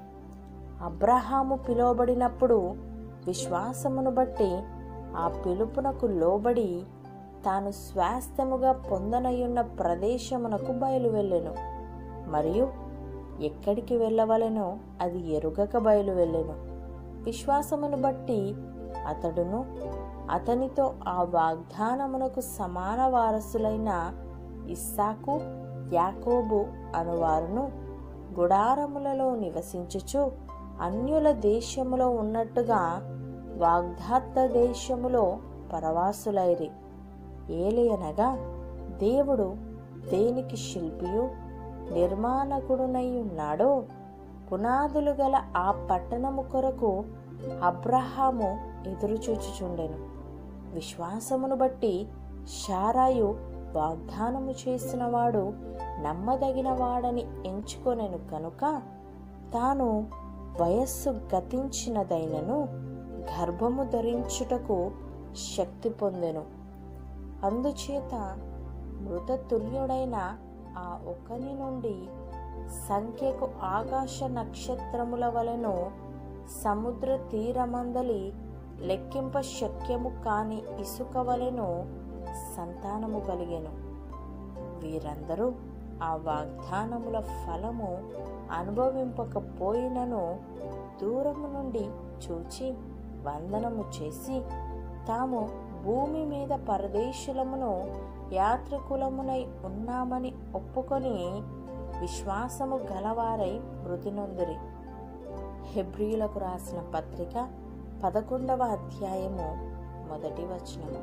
అబ్రహాము పిలువబడినప్పుడు విశ్వాసమును బట్టి ఆ పిలుపునకు లోబడి తాను స్వాస్థ్యముగా పొందనయున్న ప్రదేశమునకు బయలువెళ్ళెను మరియు ఎక్కడికి వెళ్ళవలెనో అది ఎరుగక బయలు వెళ్ళెను విశ్వాసమును బట్టి అతడును అతనితో ఆ వాగ్దానమునకు సమాన వారసులైన ఇస్సాకు యాకోబు అనువారును గుడారములలో నివసించుచు అన్యుల దేశములో ఉన్నట్టుగా వాగ్దాత్త దేశములో పరవాసులైరి ఏలియనగా దేవుడు దేనికి శిల్పియు నిర్మాణకుడునై ఉన్నాడో పునాదులు గల ఆ పట్టణము కొరకు అబ్రహాము ఎదురుచూచుచుండెను విశ్వాసమును బట్టి షారాయు వాగ్దానము చేసినవాడు నమ్మదగిన వాడని ఎంచుకొనెను కనుక తాను వయస్సు గతించినదైనను గర్భము ధరించుటకు శక్తి పొందెను అందుచేత మృతతుల్యుడైన ఆ ఒకని నుండి సంఖ్యకు ఆకాశ నక్షత్రముల వలెను సముద్ర తీరమందలి లెక్కింప శక్యము కాని ఇసుక వలెను సంతానము కలిగెను వీరందరూ ఆ వాగ్దానముల ఫలము అనుభవింపకపోయినను దూరము నుండి చూచి వందనము చేసి తాము భూమి మీద పరదేశులమును యాత్రికులమునై ఉన్నామని ఒప్పుకొని విశ్వాసము గలవారై మృతి నొందిరి హెబ్రియులకు రాసిన పత్రిక పదకొండవ అధ్యాయము మొదటి వచనము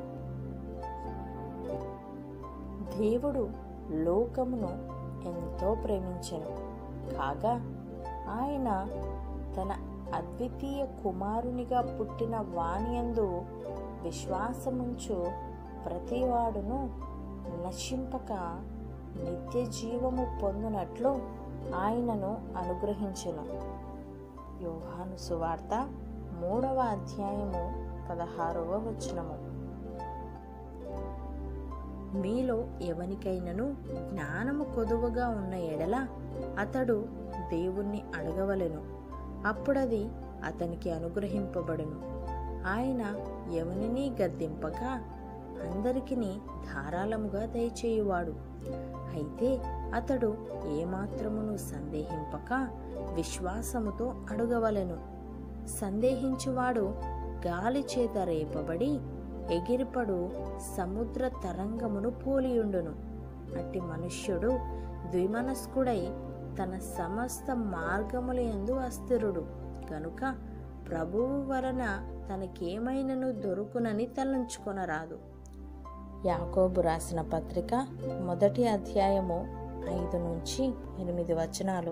దేవుడు లోకమును ఎంతో ప్రేమించెను కాగా ఆయన తన అద్వితీయ కుమారునిగా పుట్టిన వాణియందు విశ్వాసముంచు ప్రతివాడును నశింపక నిత్య జీవము పొందునట్లు ఆయనను అనుగ్రహించెను యోహాను సువార్త మూడవ అధ్యాయము పదహారవ వచనము మీలో ఎవనికైనను జ్ఞానము కొదువగా ఉన్న ఎడల అతడు దేవుణ్ణి అడగవలెను అప్పుడది అతనికి అనుగ్రహింపబడును ఆయన ఎవనిని గద్దింపక అందరికిని ధారాళముగా దయచేయువాడు అయితే అతడు ఏమాత్రమును సందేహింపక విశ్వాసముతో అడగవలెను సందేహించువాడు గాలి చేత రేపబడి ఎగిరిపడు సముద్ర తరంగమును పోలియుండును అట్టి మనుష్యుడు ద్విమనస్కుడై తన సమస్త మార్గముల యందు అస్థిరుడు కనుక ప్రభువు వలన తనకేమైనను దొరుకునని తలంచుకొనరాదు యాకోబు రాసిన పత్రిక మొదటి అధ్యాయము ఐదు నుంచి ఎనిమిది వచనాలు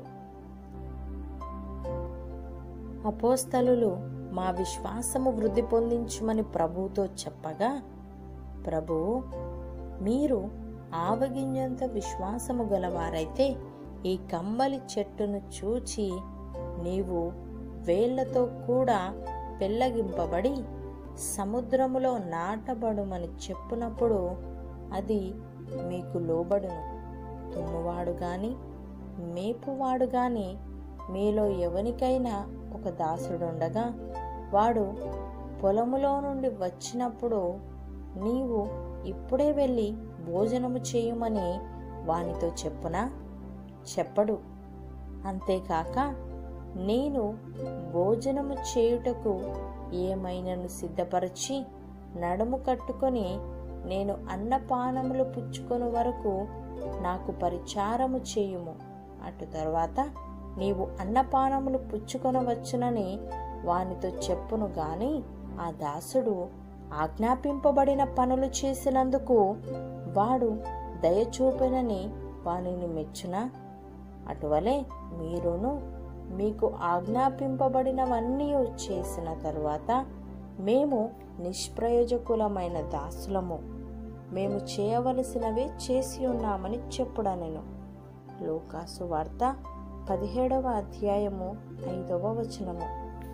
అపోస్తలులు మా విశ్వాసము వృద్ధి పొందించుమని ప్రభువుతో చెప్పగా ప్రభువు మీరు ఆవగింజంత విశ్వాసము గలవారైతే ఈ కంబలి చెట్టును చూచి నీవు వేళ్లతో కూడా పెళ్ళగింపబడి సముద్రములో నాటబడుమని చెప్పునప్పుడు అది మీకు లోబడును దున్నువాడు గాని మేపువాడు గాని మీలో ఎవనికైనా ఒక దాసుడుండగా వాడు పొలములో నుండి వచ్చినప్పుడు నీవు ఇప్పుడే వెళ్ళి భోజనము చేయుమని వానితో చెప్పునా చెప్పడు అంతేకాక నేను భోజనము చేయుటకు ఏమైనను సిద్ధపరచి నడుము కట్టుకొని నేను అన్నపానములు పుచ్చుకొని వరకు నాకు పరిచారము చేయుము అటు తర్వాత నీవు అన్నపానములు పుచ్చుకొనవచ్చునని వానితో చెప్పును గాని ఆ దాసుడు ఆజ్ఞాపింపబడిన పనులు చేసినందుకు వాడు దయచూపెనని వానిని మెచ్చునా అటువలే మీరును మీకు ఆజ్ఞాపింపబడినవన్నీ చేసిన తరువాత మేము నిష్ప్రయోజకులమైన దాసులము మేము చేయవలసినవే చేసి ఉన్నామని చెప్పుడనెను లోకాసు వార్త పదిహేడవ అధ్యాయము ఐదవ వచనము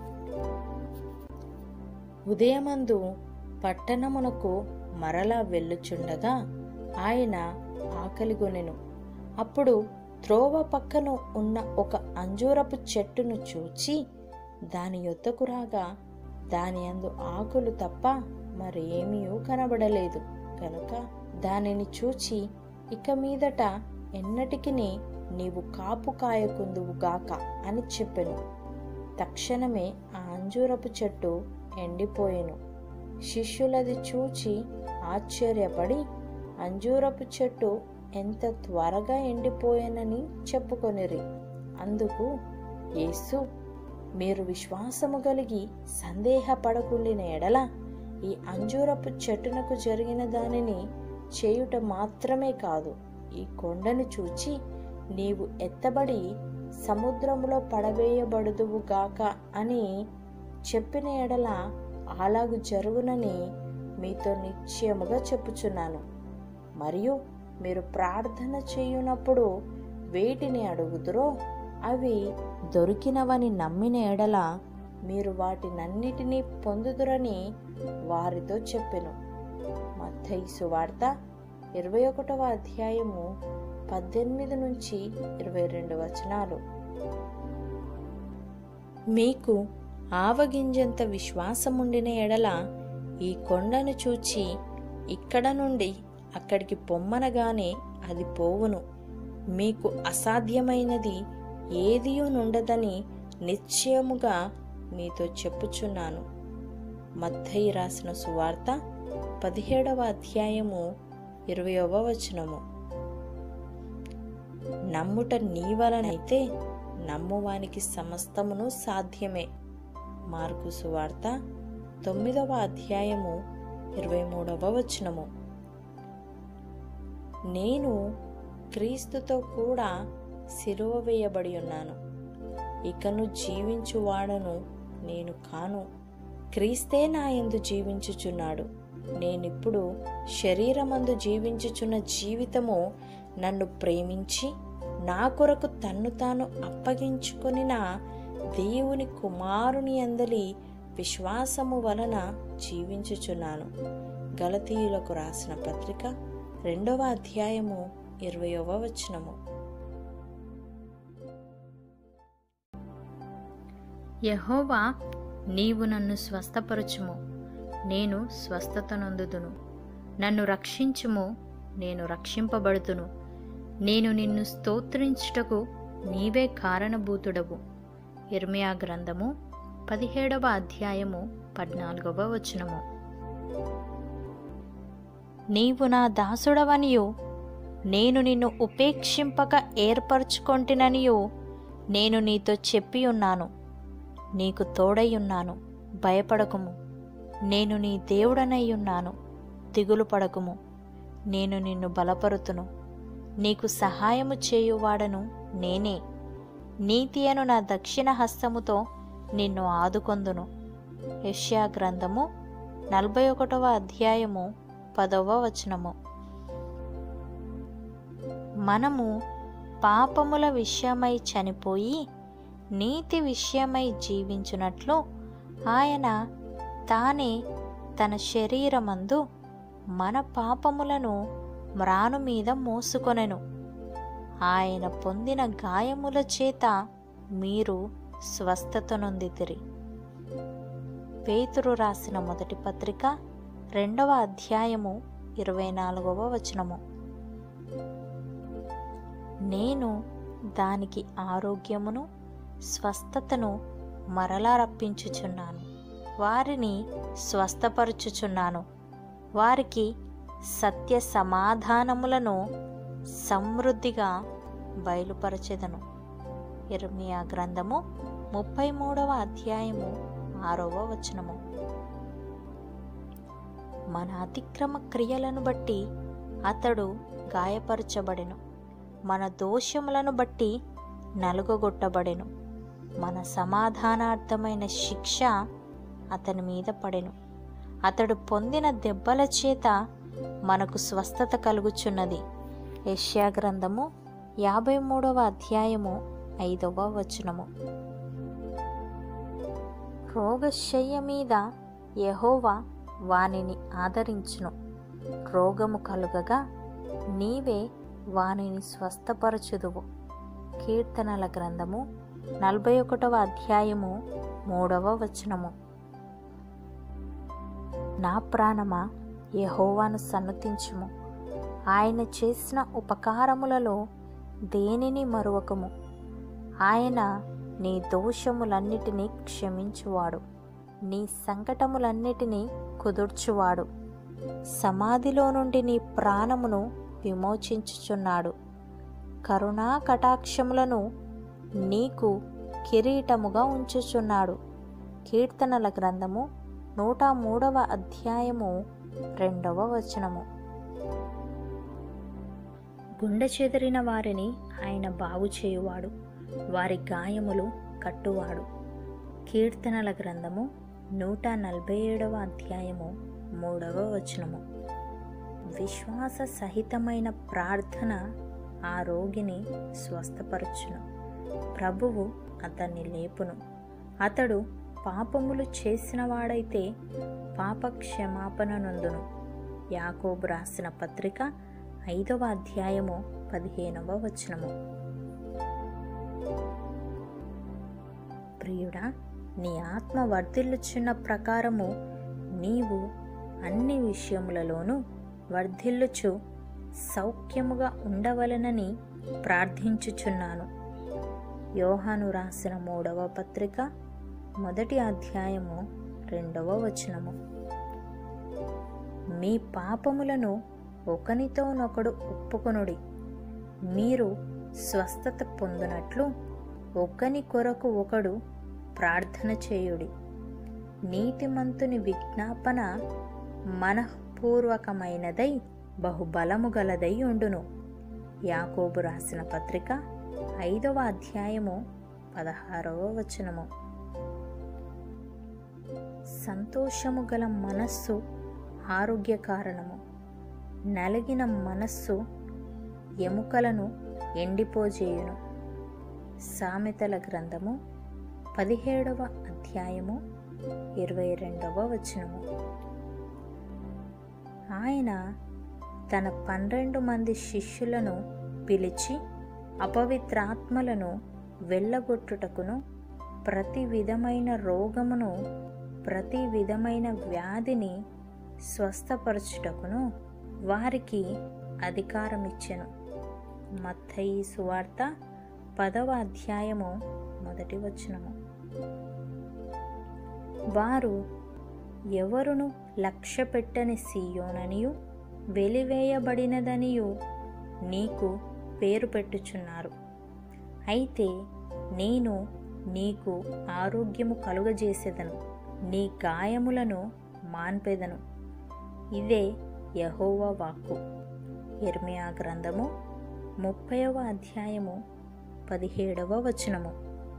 ఉదయమందు పట్టణమునకు మరలా వెళ్ళుచుండగా ఆయన ఆకలిగొనెను అప్పుడు త్రోవ పక్కన ఉన్న ఒక అంజూరపు చెట్టును చూచి దాని యొద్దకు రాగా దాని అందు ఆకులు తప్ప మరేమీ కనబడలేదు కనుక దానిని చూచి ఇక మీదట ఎన్నటికి నీవు కాపు కాయకుందువుగాక అని చెప్పెను తక్షణమే ఆ అంజూరపు చెట్టు ఎండిపోయెను శిష్యులది చూచి ఆశ్చర్యపడి అంజూరపు చెట్టు ఎంత త్వరగా ఎండిపోయేనని చెప్పుకొనిరి అందుకు యేసు మీరు విశ్వాసము కలిగి సందేహపడకుండిన ఎడల ఈ అంజూరపు చెట్టునకు జరిగిన దానిని చేయుట మాత్రమే కాదు ఈ కొండను చూచి నీవు ఎత్తబడి సముద్రములో పడవేయబడుదువుగాక అని చెప్పిన ఎడల అలాగు జరుగునని మీతో నిశ్చయముగా చెప్పుచున్నాను మరియు మీరు ప్రార్థన చేయునప్పుడు వేటిని అడుగుదురో అవి దొరికినవని నమ్మిన ఎడల మీరు వాటినన్నిటినీ పొందుదురని వారితో చెప్పెను మత్తయి సువార్త ఇరవై ఒకటవ అధ్యాయము పద్దెనిమిది నుంచి ఇరవై రెండు వచనాలు మీకు ఆవగింజంత విశ్వాసముండిన ఎడల ఈ కొండను చూచి ఇక్కడ నుండి అక్కడికి పొమ్మనగానే అది పోవును మీకు అసాధ్యమైనది ఏదియూ నుండదని నిశ్చయముగా మీతో చెప్పుచున్నాను మత్తయి రాసిన సువార్త పదిహేడవ అధ్యాయము ఇరవయవ వచనము నమ్ముట నీ వలనైతే నమ్మువానికి సమస్తమును సాధ్యమే మార్కు సువార్త తొమ్మిదవ అధ్యాయము ఇరవై మూడవ వచనము నేను క్రీస్తుతో కూడా సిలువ వేయబడి ఉన్నాను ఇకను జీవించువాడను నేను కాను క్రీస్తే నా యందు జీవించుచున్నాడు నేనిప్పుడు శరీరమందు జీవించుచున్న జీవితము నన్ను ప్రేమించి నా కొరకు తన్ను తాను అప్పగించుకొనిన దేవుని కుమారుని అందలి విశ్వాసము వలన జీవించుచున్నాను గలతీయులకు రాసిన పత్రిక రెండవ అధ్యాయము ఇరవయవ వచనము యహోవా నీవు నన్ను స్వస్థపరచుము నేను స్వస్థత నొందుదును నన్ను రక్షించుము నేను రక్షింపబడుతును నేను నిన్ను స్తోత్రించుటకు నీవే కారణభూతుడవు ఇర్మియా గ్రంథము పదిహేడవ అధ్యాయము పద్నాలుగవ వచనము నీవు నా దాసుడవనియు నేను నిన్ను ఉపేక్షింపక ఏర్పరచుకొంటిననియు నేను నీతో చెప్పి ఉన్నాను నీకు తోడైయున్నాను భయపడకుము నేను నీ దేవుడనయ్యున్నాను దిగులు పడకుము నేను నిన్ను బలపరుతును నీకు సహాయము చేయువాడను నేనే నీతి అను నా దక్షిణ హస్తముతో నిన్ను ఆదుకొందును యెషయా గ్రంథము నలభై ఒకటవ అధ్యాయము పదవ వచనము మనము పాపముల విషయమై చనిపోయి నీతి విషయమై జీవించున్నట్లు ఆయన తానే తన శరీరమందు మన పాపములను మ్రాను మీద మోసుకొనెను ఆయన పొందిన గాయముల చేత మీరు స్వస్థత నొందితిరి పేతురు రాసిన మొదటి పత్రిక రెండవ అధ్యాయము ఇరవై నాలుగవ వచనము నేను దానికి ఆరోగ్యమును స్వస్థతను మరలా రప్పించుచున్నాను వారిని స్వస్థపరచుచున్నాను వారికి సత్య సమాధానములను సమృద్ధిగా బయలుపరచెదను ఇర్మియా గ్రంథము ముప్పై మూడవ అధ్యాయము ఆరవ వచనము మన అతిక్రమ క్రియలను బట్టి అతడు గాయపరచబడెను మన దోషములను బట్టి నలుగగొట్టబడెను మన సమాధానార్థమైన శిక్ష అతని మీద పడెను అతడు పొందిన దెబ్బల చేత మనకు స్వస్థత కలుగుచున్నది యెషయా గ్రంథము యాభై మూడవ అధ్యాయము ఐదవ వచనము రోగశయ్య మీద యెహోవా వానిని ఆదరించును రోగము కలుగగా నీవే వానిని స్వస్థపరచుదువు కీర్తనల గ్రంథము నలభై ఒకటవ అధ్యాయము మూడవ వచనము నా ప్రాణమా యెహోవాను సన్నతించుము ఆయన చేసిన ఉపకారములలో దేనిని మరువకము ఆయన నీ దోషములన్నిటినీ క్షమించువాడు నీ సంకటములన్నిటినీ కుదుర్చువాడు సమాధిలో నుండి నీ ప్రాణమును విమోచించుచున్నాడు కరుణా కటాక్షములను నీకు కిరీటముగా ఉంచుచున్నాడు కీర్తనల గ్రంథము నూట మూడవ అధ్యాయము రెండవ వచనము గుండె చెదిరిన వారిని ఆయన బాగు చేయువాడు వారి గాయములు కట్టువాడు కీర్తనల గ్రంథము నూట నలభై ఏడవ అధ్యాయము మూడవ వచనము విశ్వాస సహితమైన ప్రార్థన ఆ రోగిని స్వస్థపరచును ప్రభువు అతన్ని లేపును అతడు పాపములు చేసినవాడైతే పాప క్షమాపణ నందును యాకోబు రాసిన పత్రిక ఐదవ అధ్యాయము పదిహేనవ వచనము ప్రియుడా నీ ఆత్మ వర్ధిల్లుచున్న ప్రకారము నీవు అన్ని విషయములలోనూ వర్ధిల్లుచు సౌఖ్యముగా ఉండవలనని ప్రార్థించుచున్నాను యోహాను రాసిన మూడవ పత్రిక మొదటి అధ్యాయము రెండవ వచనము మీ పాపములను ఒకనితోనొకడు ఒప్పుకొనుడి మీరు స్వస్థత పొందినట్లు ఒకని కొరకు ఒకడు ప్రార్థన చేయుడి నీతిమంతుని విజ్ఞాపన మనఃపూర్వకమైనదై బహుబలము గలదై ఉండును యాకోబు రాసిన పత్రిక ఐదవ అధ్యాయము పదహారవ వచనము సంతోషము గల మనస్సు ఆరోగ్య కారణము నలిగిన మనస్సు ఎముకలను ఎండిపోజేయును సామెతల గ్రంథము పదిహేడవ అధ్యాయము ఇరవై రెండవ వచనము ఆయన తన పన్నెండు మంది శిష్యులను పిలిచి అపవిత్రాత్మలను వెళ్ళగొట్టుటకును ప్రతి విధమైన రోగమును ప్రతి విధమైన వ్యాధిని స్వస్థపరచుటకును వారికి అధికారం ఇచ్చెను మత్తయి సువార్త పదవ అధ్యాయము మొదటి వచనము వారు ఎవరును లక్ష్య పెట్టని సీయోననియు వెలివేయబడినదనియు నీకు పేరు పెట్టుచున్నారు అయితే నేను నీకు ఆరోగ్యము కలుగజేసేదను నీ గాయములను మాన్పెదను ఇదే యహోవా వాక్కు ఇర్మియా గ్రంథము ముప్పైవ అధ్యాయము పదిహేడవ వచనము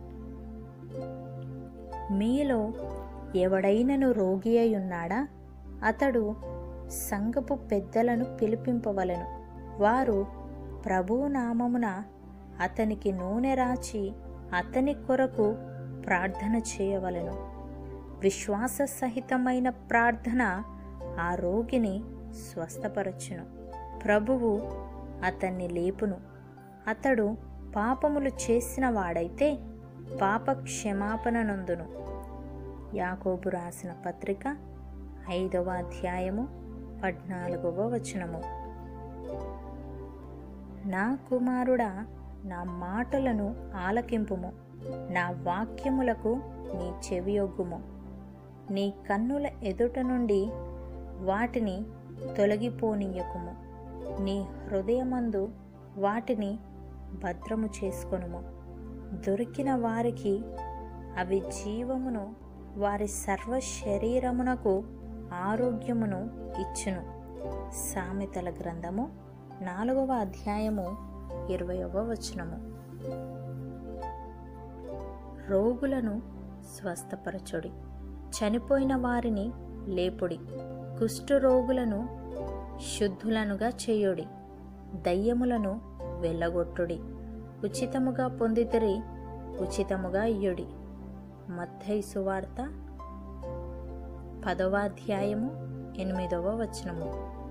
మీలో ఎవడైనను రోగి అయి ఉన్నాడా అతడు సంఘపు పెద్దలను పిలిపింపవలెను వారు ప్రభువు నామమున అతనికి నూనె రాచి అతని కొరకు ప్రార్థన చేయవలెను విశ్వాస సహితమైన ప్రార్థన ఆ రోగిని స్వస్థపరచును ప్రభువు అతన్ని లేపును అతడు పాపములు చేసిన వాడైతే పాప క్షమాపణ నందును యాకోబు రాసిన పత్రిక ఐదవ అధ్యాయము పద్నాలుగవ వచనము నా కుమారుడా నా మాటలను ఆలకింపుము నా వాక్యములకు నీ చెవియొగ్గుము నీ కన్నుల ఎదుట నుండి వాటిని తొలగిపోనీయకుము నీ హృదయమందు వాటిని భద్రము చేసుకొనుము దొరికిన వారికి అవి జీవమును వారి సర్వ శరీరమునకు ఆరోగ్యమును ఇచ్చును సామెతల గ్రంథము నాలుగవ అధ్యాయము ఇరవయవ వచనము రోగులను స్వస్థపరచుడి చనిపోయిన వారిని లేపుడి కుష్ఠరోగులను శుద్ధులనుగా చేయుడి దయ్యములను వెళ్ళగొట్టుడి ఉచితముగా పొందితిరి ఉచితముగా ఇయ్యుడి మత్తయి సువార్త పదవ అధ్యాయము ఎనిమిదవ వచనము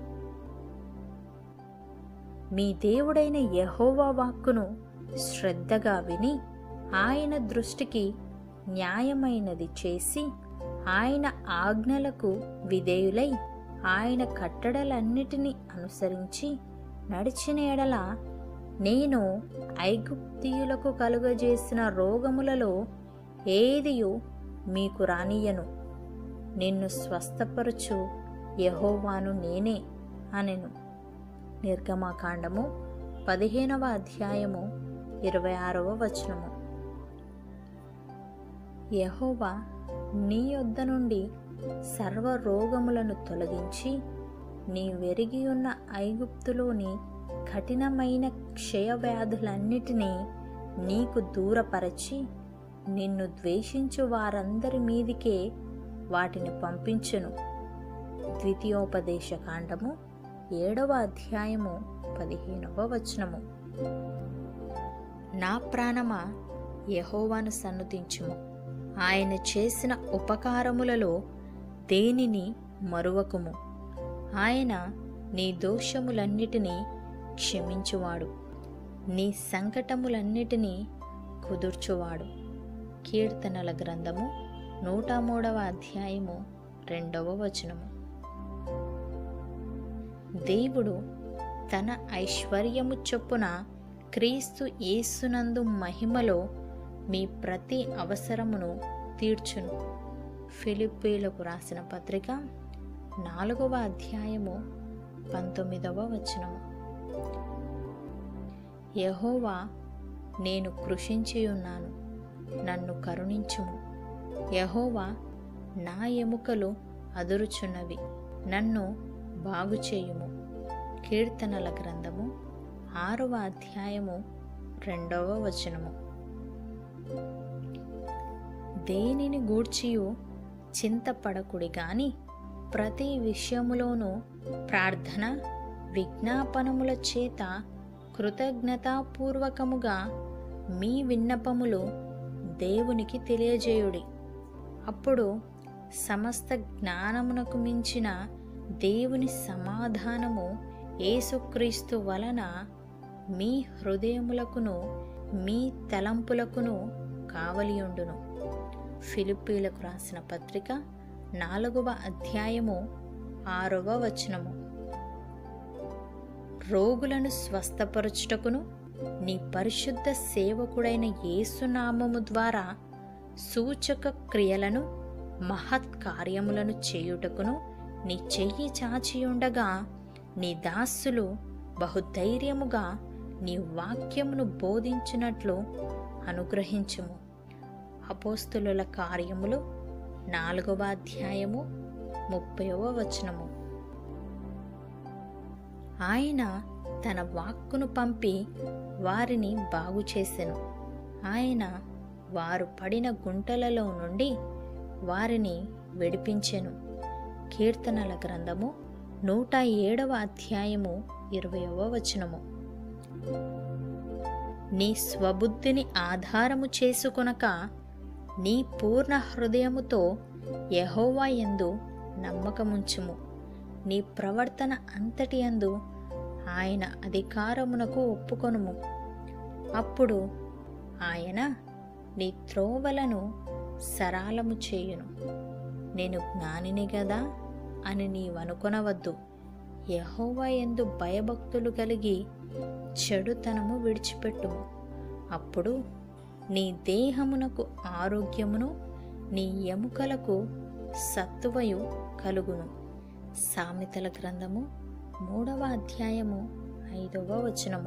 మీ దేవుడైన యహోవా వాక్కును శ్రద్ధగా విని ఆయన దృష్టికి న్యాయమైనది చేసి ఆయన ఆజ్ఞలకు విధేయులై ఆయన కట్టడలన్నిటినీ అనుసరించి నడిచిన ఎడల నేను ఐగుప్తీయులకు కలుగజేసిన రోగములలో ఏదియు మీకు రానియను నిన్ను స్వస్థపరచు యహోవాను నేనే అనెను నిర్గమాకాండము పదిహేనవ అధ్యాయము ఇరవై ఆరవ వచనము యహోవా నీ యొద్ద నుండి సర్వ రోగములను తొలగించి నీ వెరిగి ఉన్న ఐగుప్తులోని కఠినమైన క్షయవ్యాధులన్నిటినీ నీకు దూరపరచి నిన్ను ద్వేషించు వారందరి మీదికే వాటిని పంపించును ద్వితీయోపదేశ కాండము ఏడవ అధ్యాయము పదిహేనవ వచనము నా ప్రాణమా యహోవాను సన్నుతించుము ఆయన చేసిన ఉపకారములలో దేనిని మరువకుము ఆయన నీ దోషములన్నిటినీ క్షమించువాడు నీ సంకటములన్నిటినీ కుదుర్చువాడు కీర్తనల గ్రంథము నూట మూడవ అధ్యాయము రెండవ వచనము దేవుడు తన ఐశ్వర్యము చొప్పున క్రీస్తు యేసునందు మహిమలో మీ ప్రతి అవసరమును తీర్చును ఫిలిప్పీలకు రాసిన పత్రిక నాలుగవ అధ్యాయము పంతొమ్మిదవ వచనము యహోవా నేను కృషించి ఉన్నాను నన్ను కరుణించుము యహోవా నా ఎముకలు అదురుచున్నవి నన్ను బాగుచేయుము కీర్తనల గ్రంథము ఆరవ అధ్యాయము రెండవ వచనము దేనిని గూర్చియు చింతపడకుడి గాని ప్రతి విషయములోనూ ప్రార్థన విజ్ఞాపనముల చేత కృతజ్ఞతాపూర్వకముగా మీ విన్నపములు దేవునికి తెలియజేయుడి అప్పుడు సమస్త జ్ఞానమునకు మించిన దేవుని సమాధానము యేసుక్రీస్తు వలన మీ హృదయములకును మీ తలంపులకును కావలియుండును ఫిలిప్పీలకు రాసిన పత్రిక నాలుగవ అధ్యాయము ఆరవ వచనము రోగులను స్వస్థపరచుటకును నీ పరిశుద్ధ సేవకుడైన యేసునామము ద్వారా సూచక క్రియలను మహత్ కార్యములను చేయుటకును నీ చెయ్యి చాచియుండగా నీ దాసులు బహుధైర్యముగా నీ వాక్యమును బోధించినట్లు అనుగ్రహించుము అపోస్తులుల కార్యములు నాలుగవ అధ్యాయము ముప్పైవ వచనము ఆయన తన వాక్కును పంపి వారిని బాగు చేసెను ఆయన వారు పడిన గుంటలలో నుండి వారిని విడిపించెను కీర్తనల గ్రంథము నూట ఏడవ అధ్యాయము ఇరవయవ వచనము నీ స్వబుద్ధిని ఆధారము చేసుకొనక నీ పూర్ణ హృదయముతో యహోవా యందు నమ్మకముంచుము నీ ప్రవర్తన అంతటి యందు ఆయన అధికారమునకు ఒప్పుకొనుము అప్పుడు ఆయన నీ త్రోవలను సరాలము చేయును నేను జ్ఞానిని గదా అని నీవనుకొనవద్దు యహోవా ఎందు భయభక్తులు కలిగి చెడుతనము విడిచిపెట్టుము అప్పుడు నీ దేహమునకు ఆరోగ్యమును నీ ఎముకలకు సత్తువయు కలుగును సామెతల గ్రంథము మూడవ అధ్యాయము ఐదవ వచనము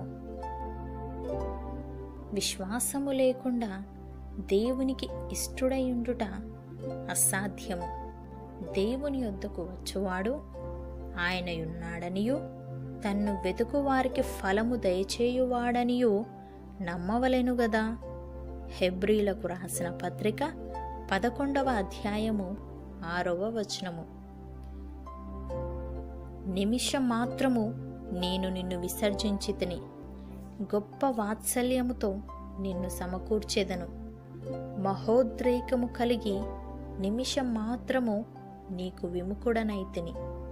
విశ్వాసము లేకుండా దేవునికి ఇష్టుడయుండుట అసాధ్యము దేవుని యొద్దకు వచ్చువాడు ఆయనయున్నాడనియు తన్ను వెతుకు వారికి ఫలము దయచేయువాడనియు నమ్మవలెను గదా హెబ్రీలకు రాసిన పత్రిక పదకొండవ అధ్యాయము ఆరవ వచనము నిమిషం మాత్రము నేను నిన్ను విసర్జించి తిని గొప్ప వాత్సల్యముతో నిన్ను సమకూర్చెదను మహోద్రేకము కలిగి నిమిషం మాత్రము నీకు విముఖుడనైతిని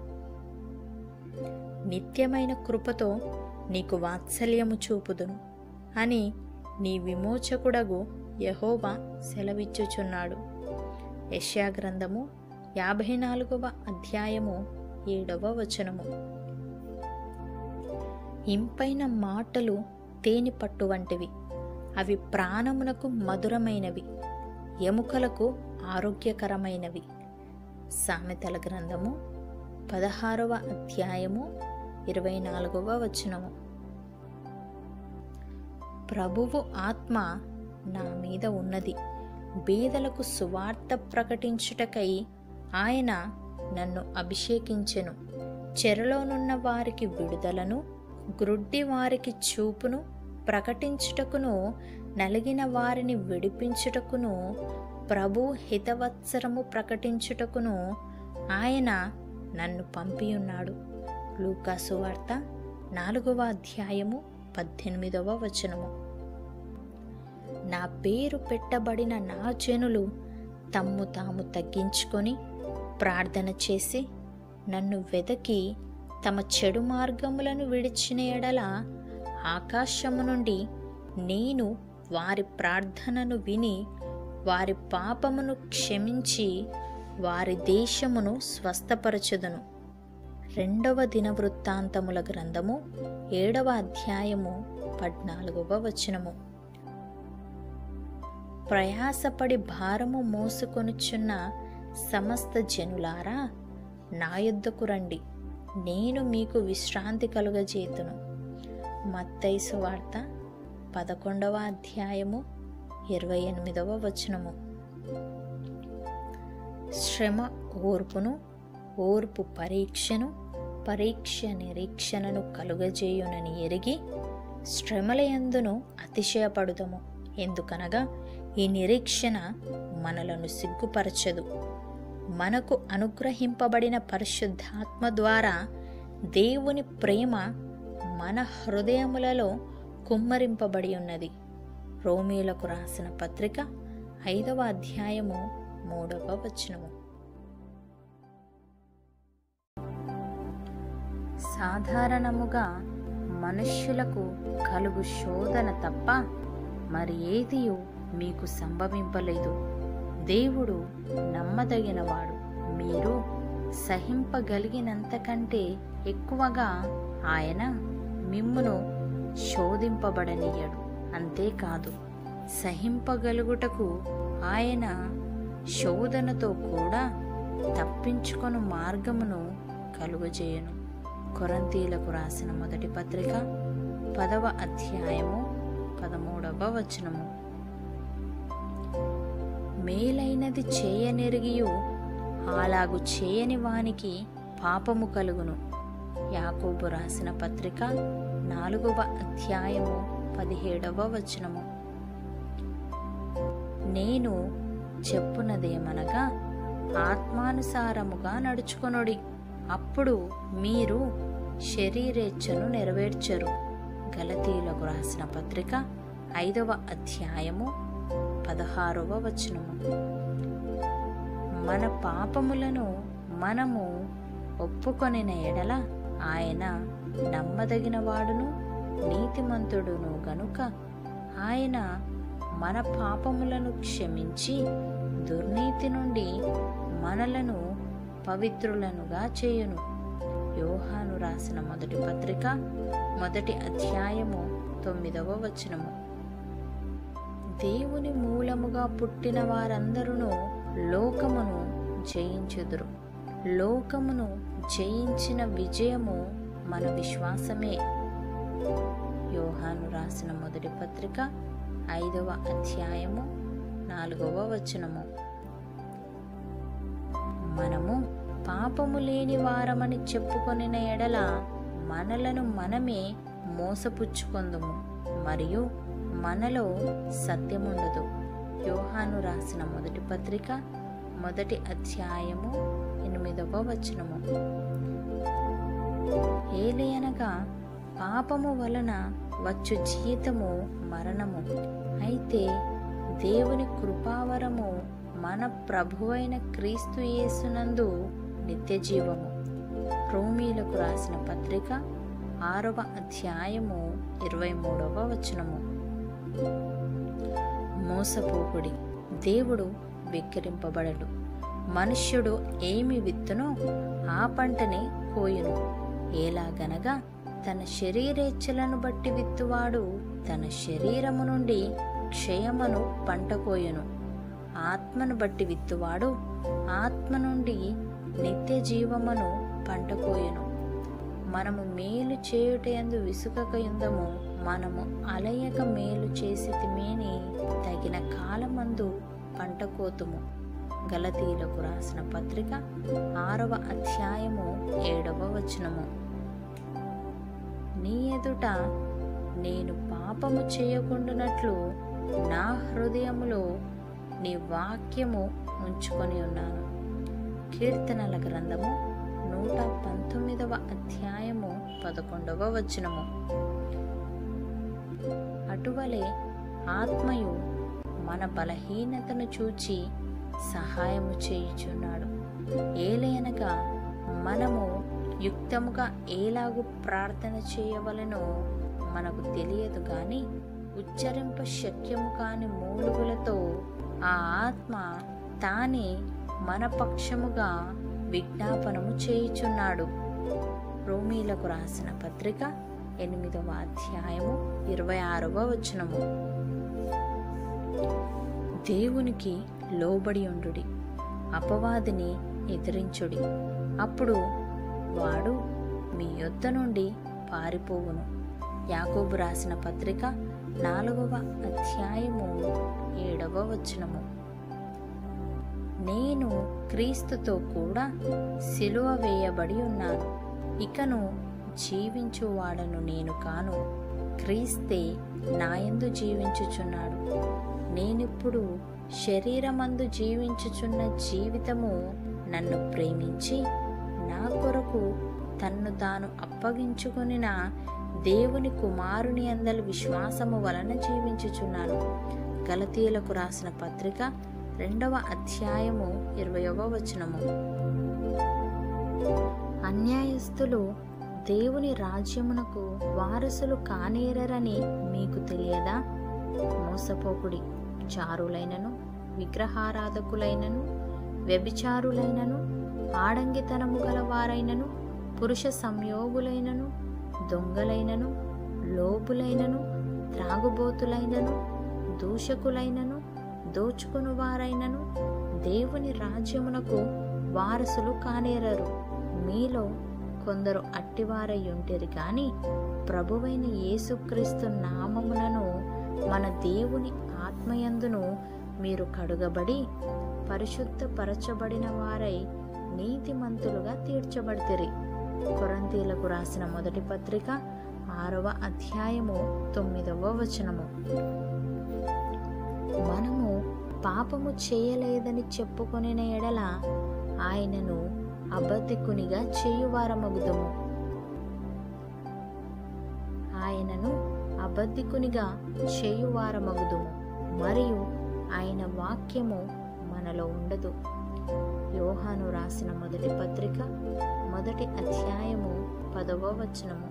నిత్యమైన కృపతో నీకు వాత్సల్యము చూపుదును అని నీ విమోచకుడగు యహోవా సెలవిచ్చుచున్నాడు యష్యా గ్రంథము యాభై నాలుగవ అధ్యాయము ఏడవ వచనము ఇంపైన మాటలు తేనె పట్టు వంటివి అవి ప్రాణమునకు మధురమైనవి ఎముకలకు ఆరోగ్యకరమైనవి సామెతల గ్రంథము పదహారవ అధ్యాయము ఇరవై నాలుగవ వచనము ప్రభువు ఆత్మ నా మీద ఉన్నది బీదలకు సువార్త ప్రకటించుటకై ఆయన నన్ను అభిషేకించెను చెరలోనున్న వారికి విడుదలను గ్రుడ్డి వారికి చూపును ప్రకటించుటకును నలిగిన వారిని విడిపించుటకును ప్రభు హితవత్సరము ప్రకటించుటకును ఆయన నన్ను పంపియున్నాడు లూకాసు వార్త నాలుగవ అధ్యాయము పద్దెనిమిదవ వచనము నా పేరు పెట్టబడిన నా జనులు తమ్ము తాము తగ్గించుకొని ప్రార్థన చేసి నన్ను వెదకి తమ చెడు మార్గములను విడిచిన ఎడల ఆకాశము నుండి నేను వారి ప్రార్థనను విని వారి పాపమును క్షమించి వారి దేశమును స్వస్థపరచుదును రెండవ దిన వృత్తాంతముల గ్రంథము ఏడవ అధ్యాయము పద్నాలుగవ వచనము ప్రయాసపడి భారము మోసుకొనుచున్న సమస్త జనులారా నా యొద్దకు రండి నేను మీకు విశ్రాంతి కలుగజేతును మత్తైసు వార్త పదకొండవ అధ్యాయము ఇరవై ఎనిమిదవ వచనము శ్రమ ఓర్పును ఓర్పు పరీక్షను పరీక్ష నిరీక్షణను కలుగజేయునని ఎరిగి శ్రమలయందును అతిశయపడుదము ఎందుకనగా ఈ నిరీక్షణ మనలను సిగ్గుపరచదు మనకు అనుగ్రహింపబడిన పరిశుద్ధాత్మ ద్వారా దేవుని ప్రేమ మన హృదయములలో కుమ్మరింపబడి ఉన్నది రోమీలకు రాసిన పత్రిక ఐదవ అధ్యాయము మూడవ వచనము సాధారణముగా మనుష్యులకు కలుగు శోధన తప్ప మరి ఏదియు మీకు సంభవింపలేదు దేవుడు నమ్మదగినవాడు మీరు సహింపగలిగినంతకంటే ఎక్కువగా ఆయన మిమ్మును శోధింపబడనీయడు అంతేకాదు సహింపగలుగుటకు ఆయన శోధనతో కూడా తప్పించుకొను మార్గమును కలుగజేయను కొరంతీలకు రాసిన మొదటి పత్రిక పదవ అధ్యాయము పదమూడవ వచనము మేలైనది చేయనెరిగియు అలాగు చేయని వానికి పాపము కలుగును యాకోబు రాసిన పత్రిక నాలుగవ అధ్యాయము పదిహేడవ వచనము నేను చెప్పునదేమనగా ఆత్మానుసారముగా నడుచుకొనుడి అప్పుడు మీరు శరీరేచ్ఛను నెరవేర్చరు గలతీలకు రాసిన పత్రిక ఐదవ అధ్యాయము పదహారవ వచనము మన పాపములను మనము ఒప్పుకొనిన ఎడల ఆయన నమ్మదగిన వాడును నీతిమంతుడును గనుక ఆయన మన పాపములను క్షమించి దుర్నీతి నుండి మనలను పవిత్రులనుగా చేయును యోహాను రాసిన మొదటి పత్రిక మొదటి అధ్యాయము తొమ్మిదవ వచనము దేవుని మూలముగా పుట్టిన వారందరూ లోకమును జయించుదురు లోకమును జయించిన విజయము మన విశ్వాసమే యోహాను రాసిన మొదటి పత్రిక ఐదవ అధ్యాయము నాలుగవ వచనము మనము పాపము లేని వారమని చెప్పుకొనిన ఎడల మనలను మనమే మోసపుచ్చుకొందుము మరియు మనలో సత్యముండదు యోహాను రాసిన మొదటి పత్రిక మొదటి అధ్యాయము ఎనిమిదవ వచనము ఏలయనగా పాపము వలన వచ్చు జీతము మరణము అయితే దేవుని కృపావరము మన ప్రభువైన క్రీస్తు యేసునందు నిత్య జీవము రోమీలకు రాసిన పత్రిక ఆరవ అధ్యాయము ఇరవై మూడవ వచనము మోసపోకుడి దేవుడు వెక్కిరింపబడడు మనుష్యుడు ఏమి విత్తునో ఆ పంటనే కోయును ఎలాగనగా తన శరీరేచ్ఛలను బట్టి విత్తువాడు తన శరీరము నుండి క్షయమను పంట కోయును ఆత్మను బట్టి విత్తువాడు ఆత్మ నుండి నిత్య జీవమును పంట కోయును మనము మేలు చేయుటయందు విసుకక యుందము మనము అలయక మేలు చేసితిమేని తగిన కాలమందు పంట కోతుము గలతీలకు రాసిన పత్రిక ఆరవ అధ్యాయము ఏడవ వచనము నీ ఎదుట నేను పాపము చేయకుండానట్లు నా హృదయములో నీ వాక్యము ఉంచుకొని ఉన్నాను కీర్తనల గ్రంథము నూట పంతొమ్మిదవ అధ్యాయము పదకొండవ వచనము అటువలే ఆత్మయు మన బలహీనతను చూచి సహాయము చేయుచున్నాడు ఏలయనగా మనము యుక్తముగా ఏలాగు ప్రార్థన చేయవలనో మనకు తెలియదు గాని ఉచ్చరింప శక్యము కాని మూలుగులతో ఆ ఆత్మ తానే మన పక్షముగా విజ్ఞాపనము చేయుచున్నాడు రోమీలకు రాసిన పత్రిక ఎనిమిదవ అధ్యాయము ఇరవై ఆరవ వచనము దేవునికి లోబడి ఉండుడి అపవాదిని ఎదిరించుడి అప్పుడు వాడు మీ యొద్ద నుండి పారిపోవును యాకోబు రాసిన పత్రిక నాలుగవ అధ్యాయము ఏడవ వచనము నేను క్రీస్తుతో కూడా సిలువ వేయబడి ఉన్నాను ఇకను జీవించువాడను నేను కాను క్రీస్తే నాయందు జీవించుచున్నాడు నేనిప్పుడు శరీరమందు జీవించుచున్న జీవితము నన్ను ప్రేమించి నా కొరకు తన్ను తాను అప్పగించుకొనిన దేవుని కుమారుని అందలి విశ్వాసము వలన జీవించుచున్నాను గలతీయులకు రాసిన పత్రిక రెండవ అధ్యాయము ఇరవయవ వచనము అన్యాయస్తులు దేవుని రాజ్యమునకు వారసులు కానేరరని మీకు తెలియదా మోసపోకుడి చారులైనను విగ్రహారాధకులైనను వ్యభిచారులైనను ఆడంగితనము గలవారైనను పురుష సంయోగులైనను దొంగలైనను లోపులైనను త్రాగుబోతులైనను దూషకులైనను దోచుకుని వారైనను దేవుని రాజ్యమునకు వారసులు కానేరరు మీలో కొందరు అట్టివారై ఉంటేరు గాని ప్రభువైన యేసుక్రీస్తు నామమునను మన దేవుని ఆత్మయందును మీరు కడుగబడి పరిశుద్ధపరచబడిన వారై నీతిమంతులుగా తీర్చబడితిరి కొరంతీలకు రాసిన మొదటి పత్రిక ఆరవ అధ్యాయము తొమ్మిదవ వచనము మనము పాపము చేయలేదని చెప్పుకొనిన ఎడల ఆయనను అబద్ధికునిగా చేయువారమగుదుము ఆయనను అబద్ధికునిగా చేయువారమగుదుము మరియు ఆయన వాక్యము మనలో ఉండదు యోహాను రాసిన మొదటి పత్రిక మొదటి అధ్యాయము పదవ వచనము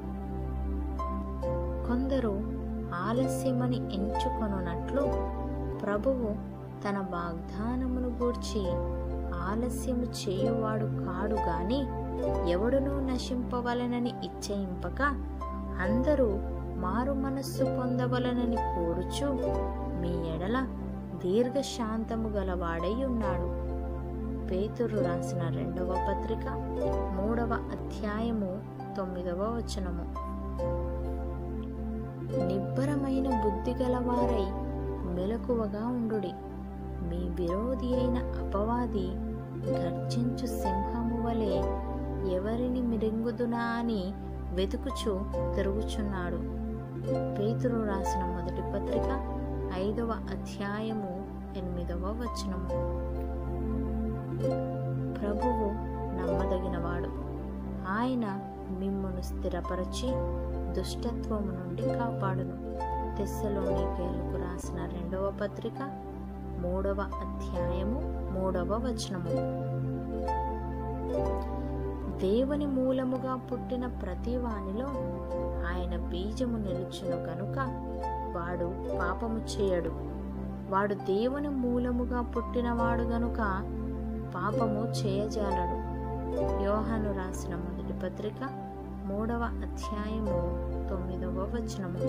కొందరు ఆలస్యమని ఎంచుకొనున్నట్లు ప్రభువు తన వాగ్దానమును గూర్చి ఆలస్యము చేయువాడు కాడు గాని ఎవడునూ నశింపవలనని ఇచ్చయింపక అందరూ మారు మనస్సు పొందవలనని కోరుచు మీ ఎడల దీర్ఘశాంతము గలవాడై ఉన్నాడు పేతురు రాసిన రెండవ పత్రిక మూడవ అధ్యాయము తొమ్మిదవ వచనము నిబ్బరమైన బుద్ధి గలవారై మెలకువగా ఉండుడి మీ విరోధి అయిన అపవాది గర్జించు సింహము వలె ఎవరిని మిరింగుదునా అని వెతుకుచు తిరుగుచున్నాడు పేతురు రాసిన మొదటి పత్రిక ఐదవ అధ్యాయము ఎనిమిదవ వచనము ప్రభువు నమ్మదగినవాడు ఆయన మిమ్మును స్థిరపరచి దుష్టత్వము నుండి కాపాడును తెస్సలోనికేలకు రాసిన రెండవ పత్రిక మూడవ అధ్యాయము మూడవ వచనము దేవుని మూలముగా పుట్టిన ప్రతి వానిలో ఆయన బీజము నిలుచును కనుక వాడు పాపము చేయడు వాడు దేవుని మూలముగా పుట్టినవాడు గనుక పాపము చేయజాలడు యోహాను రాసిన మొదటి పత్రిక మూడవ అధ్యాయము తొమ్మిదవ వచనము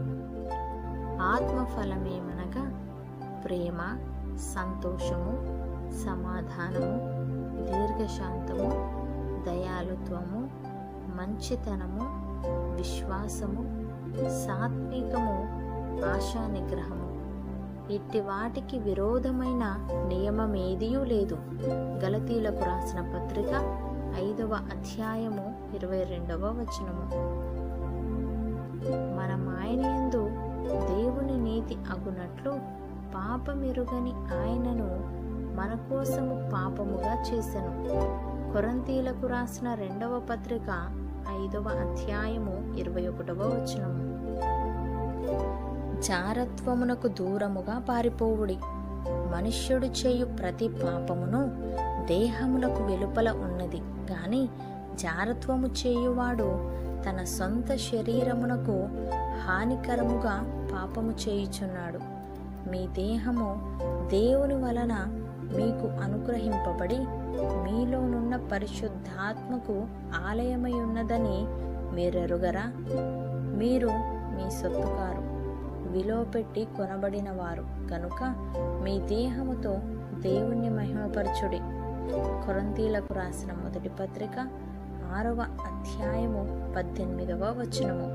ఆత్మఫలమేమనగా ప్రేమ సంతోషము సమాధానము దీర్ఘశాంతము దయాలుత్వము మంచితనము విశ్వాసము సాత్వికము ఆశా నిగ్రహము ఇట్టి వాటికి విరోధమైన నియమమేదియూ లేదు గలతీలకు రాసిన పత్రిక ఐదవ అధ్యాయము ఇరవై రెండవ వచనము మన మాయనియందు దేవుని నీతి అగునట్లు పాపమెరుగని ఆయనను మన కోసము పాపముగా చేసెను కొరంతీలకు రాసిన రెండవ పత్రిక ఐదవ అధ్యాయము ఇరవై ఒకటవ వచనము జారత్వమునకు దూరముగా పారిపోవుడి మనుష్యుడు చేయు ప్రతి పాపమును దేహమునకు వెలుపల ఉన్నది గాని జారత్వము చేయువాడు తన సొంత శరీరమునకు హానికరముగా పాపము చేయుచున్నాడు మీ దేహము దేవుని వలన మీకు అనుగ్రహింపబడి మీలోనున్న పరిశుద్ధాత్మకు ఆలయమై ఉన్నదని మీరెరుగరా మీరు మీ సొత్తుకారు విలోపెట్టి కొనబడిన వారు కనుక మీ దేహముతో దేవుణ్ణి మహిమపరచుడి కొరంతీలకు రాసిన మొదటి పత్రిక ఆరవ అధ్యాయము పద్దెనిమిదవ వచనము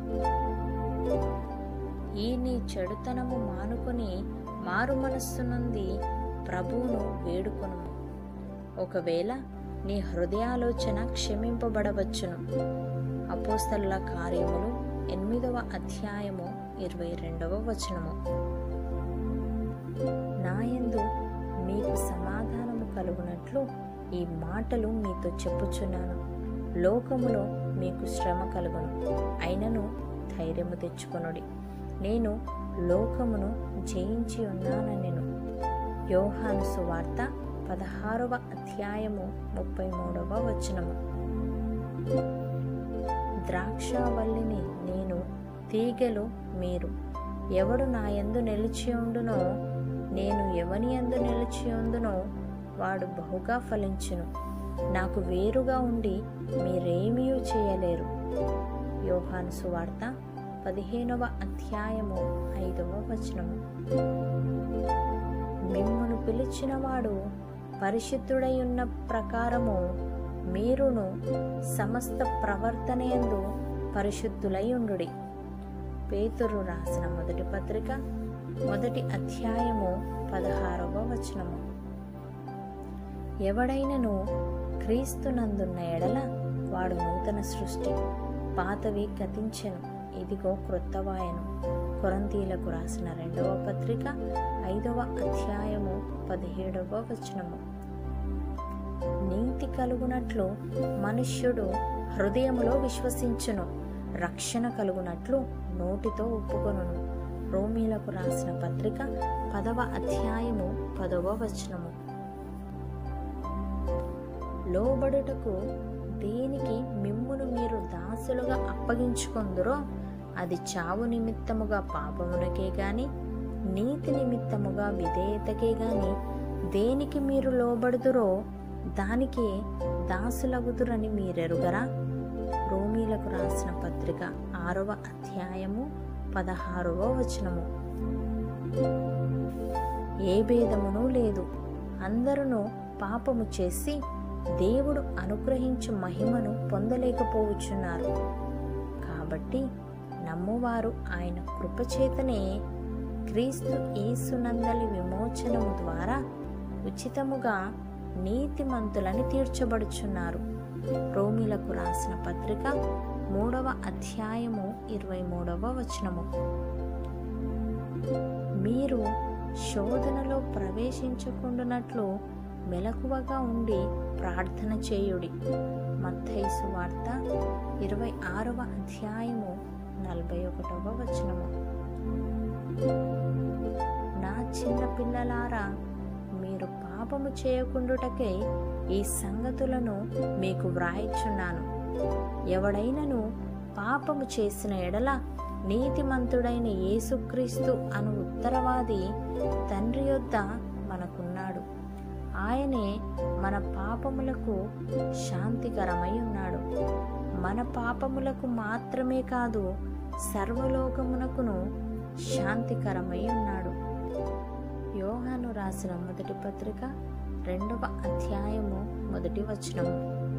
ఈ నీ చెడుతనము మానుకొని మారు మనస్సు నుండి ప్రభువును వేడుకొను ఒకవేళ నీ హృదయాలోచన క్షమింపబడవచ్చును అపోస్తలుల కార్యములు ఎనిమిదవ అధ్యాయము ఇరవై రెండవ వచనము నాయందు మీకు సమాధానము కలుగునట్లు ఈ మాటలు మీతో చెప్పుచున్నాను లోకములో మీకు శ్రమ కలుగును అయినను ధైర్యము తెచ్చుకొనుడి నేను లోకమును జయించి ఉన్నానెను యోహాను సువార్త పదహారవ అధ్యాయము ముప్పై మూడవ వచనము ద్రాక్షావల్లిని నేను తీగెలు మీరు ఎవడు నా యందు నిలిచి ఉండునో నేను ఎవని యందు నిలిచి ఉందునో వాడు బహుగా ఫలించును నాకు వేరుగా ఉండి మీరేమీ చేయలేరు యోహాను సువార్త పదిహేనవ అధ్యాయము ఐదవ వచనము మిమ్మును పిలిచినవాడు పరిశుద్ధుడై ఉన్న ప్రకారము మీరును సమస్త ప్రవర్తనయందు పరిశుద్ధులై ఉండుడి పేతురు రాసిన మొదటి పత్రిక మొదటి అధ్యాయము పదహారవ వచనము ఎవడైనను క్రీస్తునందున్న ఎడల వాడు నూతన సృష్టి పాతవి గతించెను ఇదిగో క్రొత్తవాయను కొరంతీలకు రాసిన రెండవ పత్రిక ఐదవ అధ్యాయము పదిహేడవ వచనము నీతి కలుగునట్లు మనుష్యుడు హృదయములో విశ్వసించును రక్షణ కలుగునట్లు నోటితో ఒప్పుకొనును రోమీలకు రాసిన పత్రిక పదవ అధ్యాయము పదవ వచనము లోబడుటకు దేనికి మిమ్మును మీరు దాసులుగా అప్పగించుకొందురో అది చావు నిమిత్తముగా పాపమునకే గాని నీతి నిమిత్తముగా విధేయతకే గాని దేనికి మీరు లోబడుదురో దానికే దాసులగుదురని మీరెరుగరా రోమీలకు రాసిన పత్రిక ఆరవ అధ్యాయము పదహారవ వచనము ఏ భేదమును లేదు అందరూ పాపము చేసి దేవుడు అనుగ్రహించు మహిమను పొందలేకపోవచ్చున్నారు కాబట్టి నమ్మువారు ఆయన కృపచేతనే క్రీస్తు యేసునందలి విమోచనము ద్వారా ఉచితముగా నీతిమంతులని తీర్చబడుచున్నారు రోమిలకు రాసిన పత్రిక మూడవ అధ్యాయము ఇరవై మూడవ వచనము మీరు శోధనలో ప్రవేశించకుండానట్లు మెలకువగా ఉండి ప్రార్థన చేయుడి మత్తైసు వార్త ఇరవై ఆరవ అధ్యాయము నలభై ఒకటవ వచనము నా చిన్న పిల్లలారా మీరు పాపము చేయకుండుటకై ఈ సంగతులను మీకు వ్రాయిచున్నాను ఎవడైనను పాపము చేసిన ఎడల నీతిమంతుడైన యేసుక్రీస్తు అను ఉత్తరవాది తండ్రి యొద్ద మనకున్నాడు ఆయనే మన పాపములకు శాంతికరమై ఉన్నాడు మన పాపములకు మాత్రమే కాదు సర్వలోకమునకును శాంతికరమై ఉన్నాడు యోహాను రాసిన మొదటి పత్రిక రెండవ అధ్యాయము మొదటి వచనము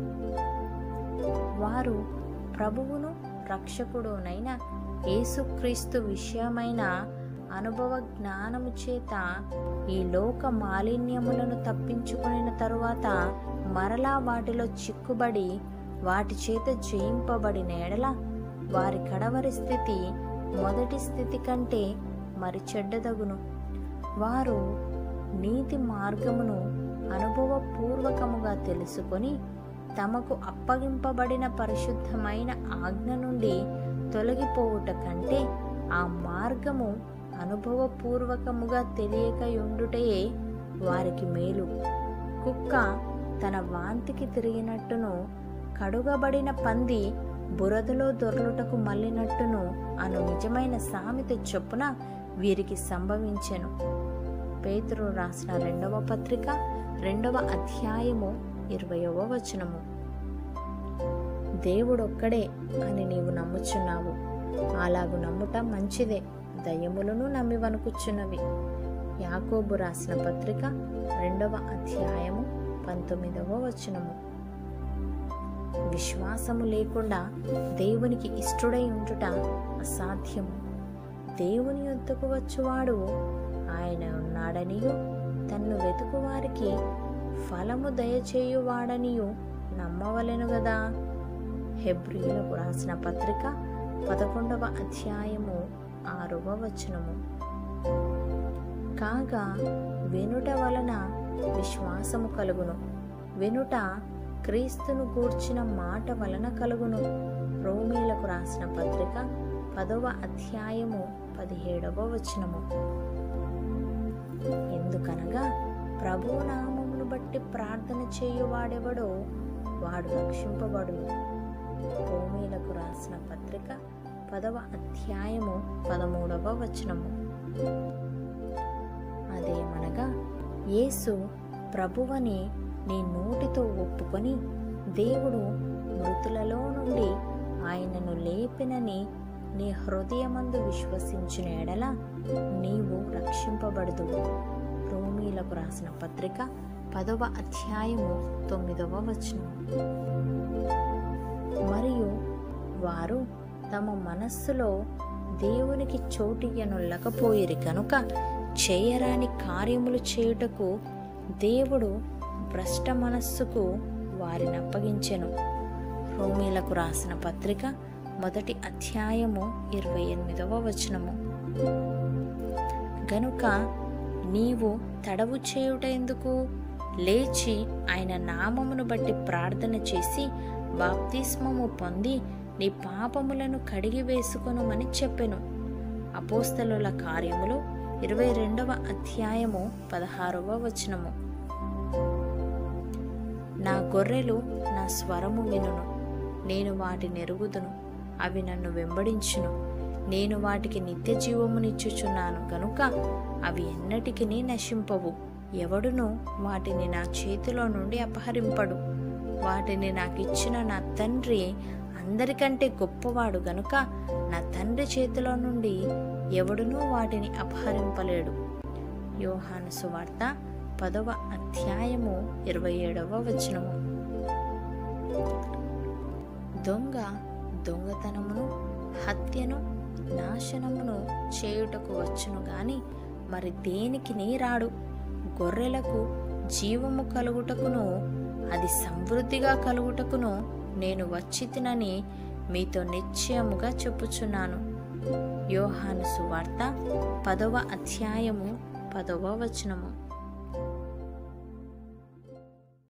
వారు ప్రభువును రక్షకుడునైన యేసుక్రీస్తు విషయమైన అనుభవ జ్ఞానము చేత ఈ లోక మాలిన్యములను తప్పించుకుని తరువాత మరలా వాటిలో చిక్కుబడి వాటి చేత జయింపబడిన ఎడల వారి కడవరి స్థితి మొదటి స్థితి కంటే మరి చెడ్డదగును వారు నీతి మార్గమును అనుభవపూర్వకముగా తెలుసుకొని తమకు అప్పగింపబడిన పరిశుద్ధమైన ఆజ్ఞ నుండి తొలగిపోవుట కంటే ఆ మార్గము అనుభవపూర్వకముగా తెలియకయుండుటయే వారికి మేలు కుక్క తన వాంతికి తిరిగినట్టును కడుగబడిన పంది బురదలో దొర్లుటకు మళ్ళినట్టును అను నిజమైన సామెత చొప్పున వీరికి సంభవించెను పేతురు రాసిన రెండవ పత్రిక రెండవ అధ్యాయము ఇరవయవ వచనము దేవుడొక్కడే అని నీవు నమ్ముచున్నావు అలాగు నమ్ముట మంచిదే దయ్యములను నమ్మి వణుకుచున్నవి యాకోబు రాసిన పత్రిక రెండవ అధ్యాయము పంతొమ్మిదవ వచనము విశ్వాసము లేకుండా దేవునికి ఇష్టడై ఉండుట అసాధ్యము దేవుని యొద్దకు వచ్చువాడు ఆయన ఉన్నాడనియు తన్ను వెతుకు వారికి ఫలము దయచేయువాడనియు నమ్మవలెను గదా హెబ్రియులకు రాసిన పత్రిక పదకొండవ అధ్యాయము ఆరవ వచనము కాగా వెనుట వలన విశ్వాసము కలుగును వెనుట క్రీస్తును గూర్చిన మాట వలన కలుగును రోమీలకు రాసిన పత్రిక పదవ అధ్యాయము పదిహేడవ వచనము ఎందుకనగా ప్రభు నామమును బట్టి ప్రార్థన చేయువాడెవడో వాడు రక్షింపబడును రోమీలకు రాసిన పత్రిక పదవ అధ్యాయము పదమూడవ వచనము అదేమనగా యేసు ప్రభువని నీ నోటితో ఒప్పుకొని దేవుడు మృతులలో నుండి ఆయనను లేపినని నీ హృదయమందు విశ్వసించిన ఎడల నీవు రక్షింపబడదు రోమీలకు రాసిన పత్రిక పదవ అధ్యాయము తొమ్మిదవ వచనం మరియు వారు తమ మనస్సులో దేవునికి చోటియ్యనుల్లకపోయిరి కనుక చేయరాని కార్యములు చేయుటకు దేవుడు భ్రష్ట మనస్సుకు వారిని అప్పగించెను రోమీలకు రాసిన పత్రిక మొదటి అధ్యాయము ఇరవై ఎనిమిదవ వచనము గనుక నీవు తడవు చేయుట ఎందుకు లేచి ఆయన నామమును బట్టి ప్రార్థన చేసి బాప్తిస్మము పొంది నీ పాపములను కడిగి వేసుకొనుమని చెప్పెను అపోస్తలుల కార్యములు ఇరవై రెండవ అధ్యాయము పదహారవ వచనము నా గొర్రెలు నా స్వరము వినును నేను వాటిని ఎరుగుదును అవి నన్ను వెంబడించును నేను వాటికి నిత్య జీవమునిచ్చుచున్నాను కనుక అవి ఎన్నటికి నశింపవు ఎవడును వాటిని నా చేతిలో నుండి అపహరింపడు వాటిని నాకిచ్చిన నా తండ్రి అందరికంటే గొప్పవాడు గనుక నా తండ్రి చేతిలో నుండి ఎవడునూ వాటిని అపహరింపలేడు యోహాను సువార్త పదవ అధ్యాయము ఇరవై ఏడవ వచనము దొంగ దొంగతనమును హత్యను నాశనమును చేయుటకు వచ్చును గాని మరి దేనికి నీ రాడు గొర్రెలకు జీవము కలుగుటకును అది సమృద్ధిగా కలుగుటకును నేను వచ్చి తినని మీతో నిశ్చయముగా చెప్పుచున్నాను యోహాను సువార్త పదవ అధ్యాయము పదవ వచనము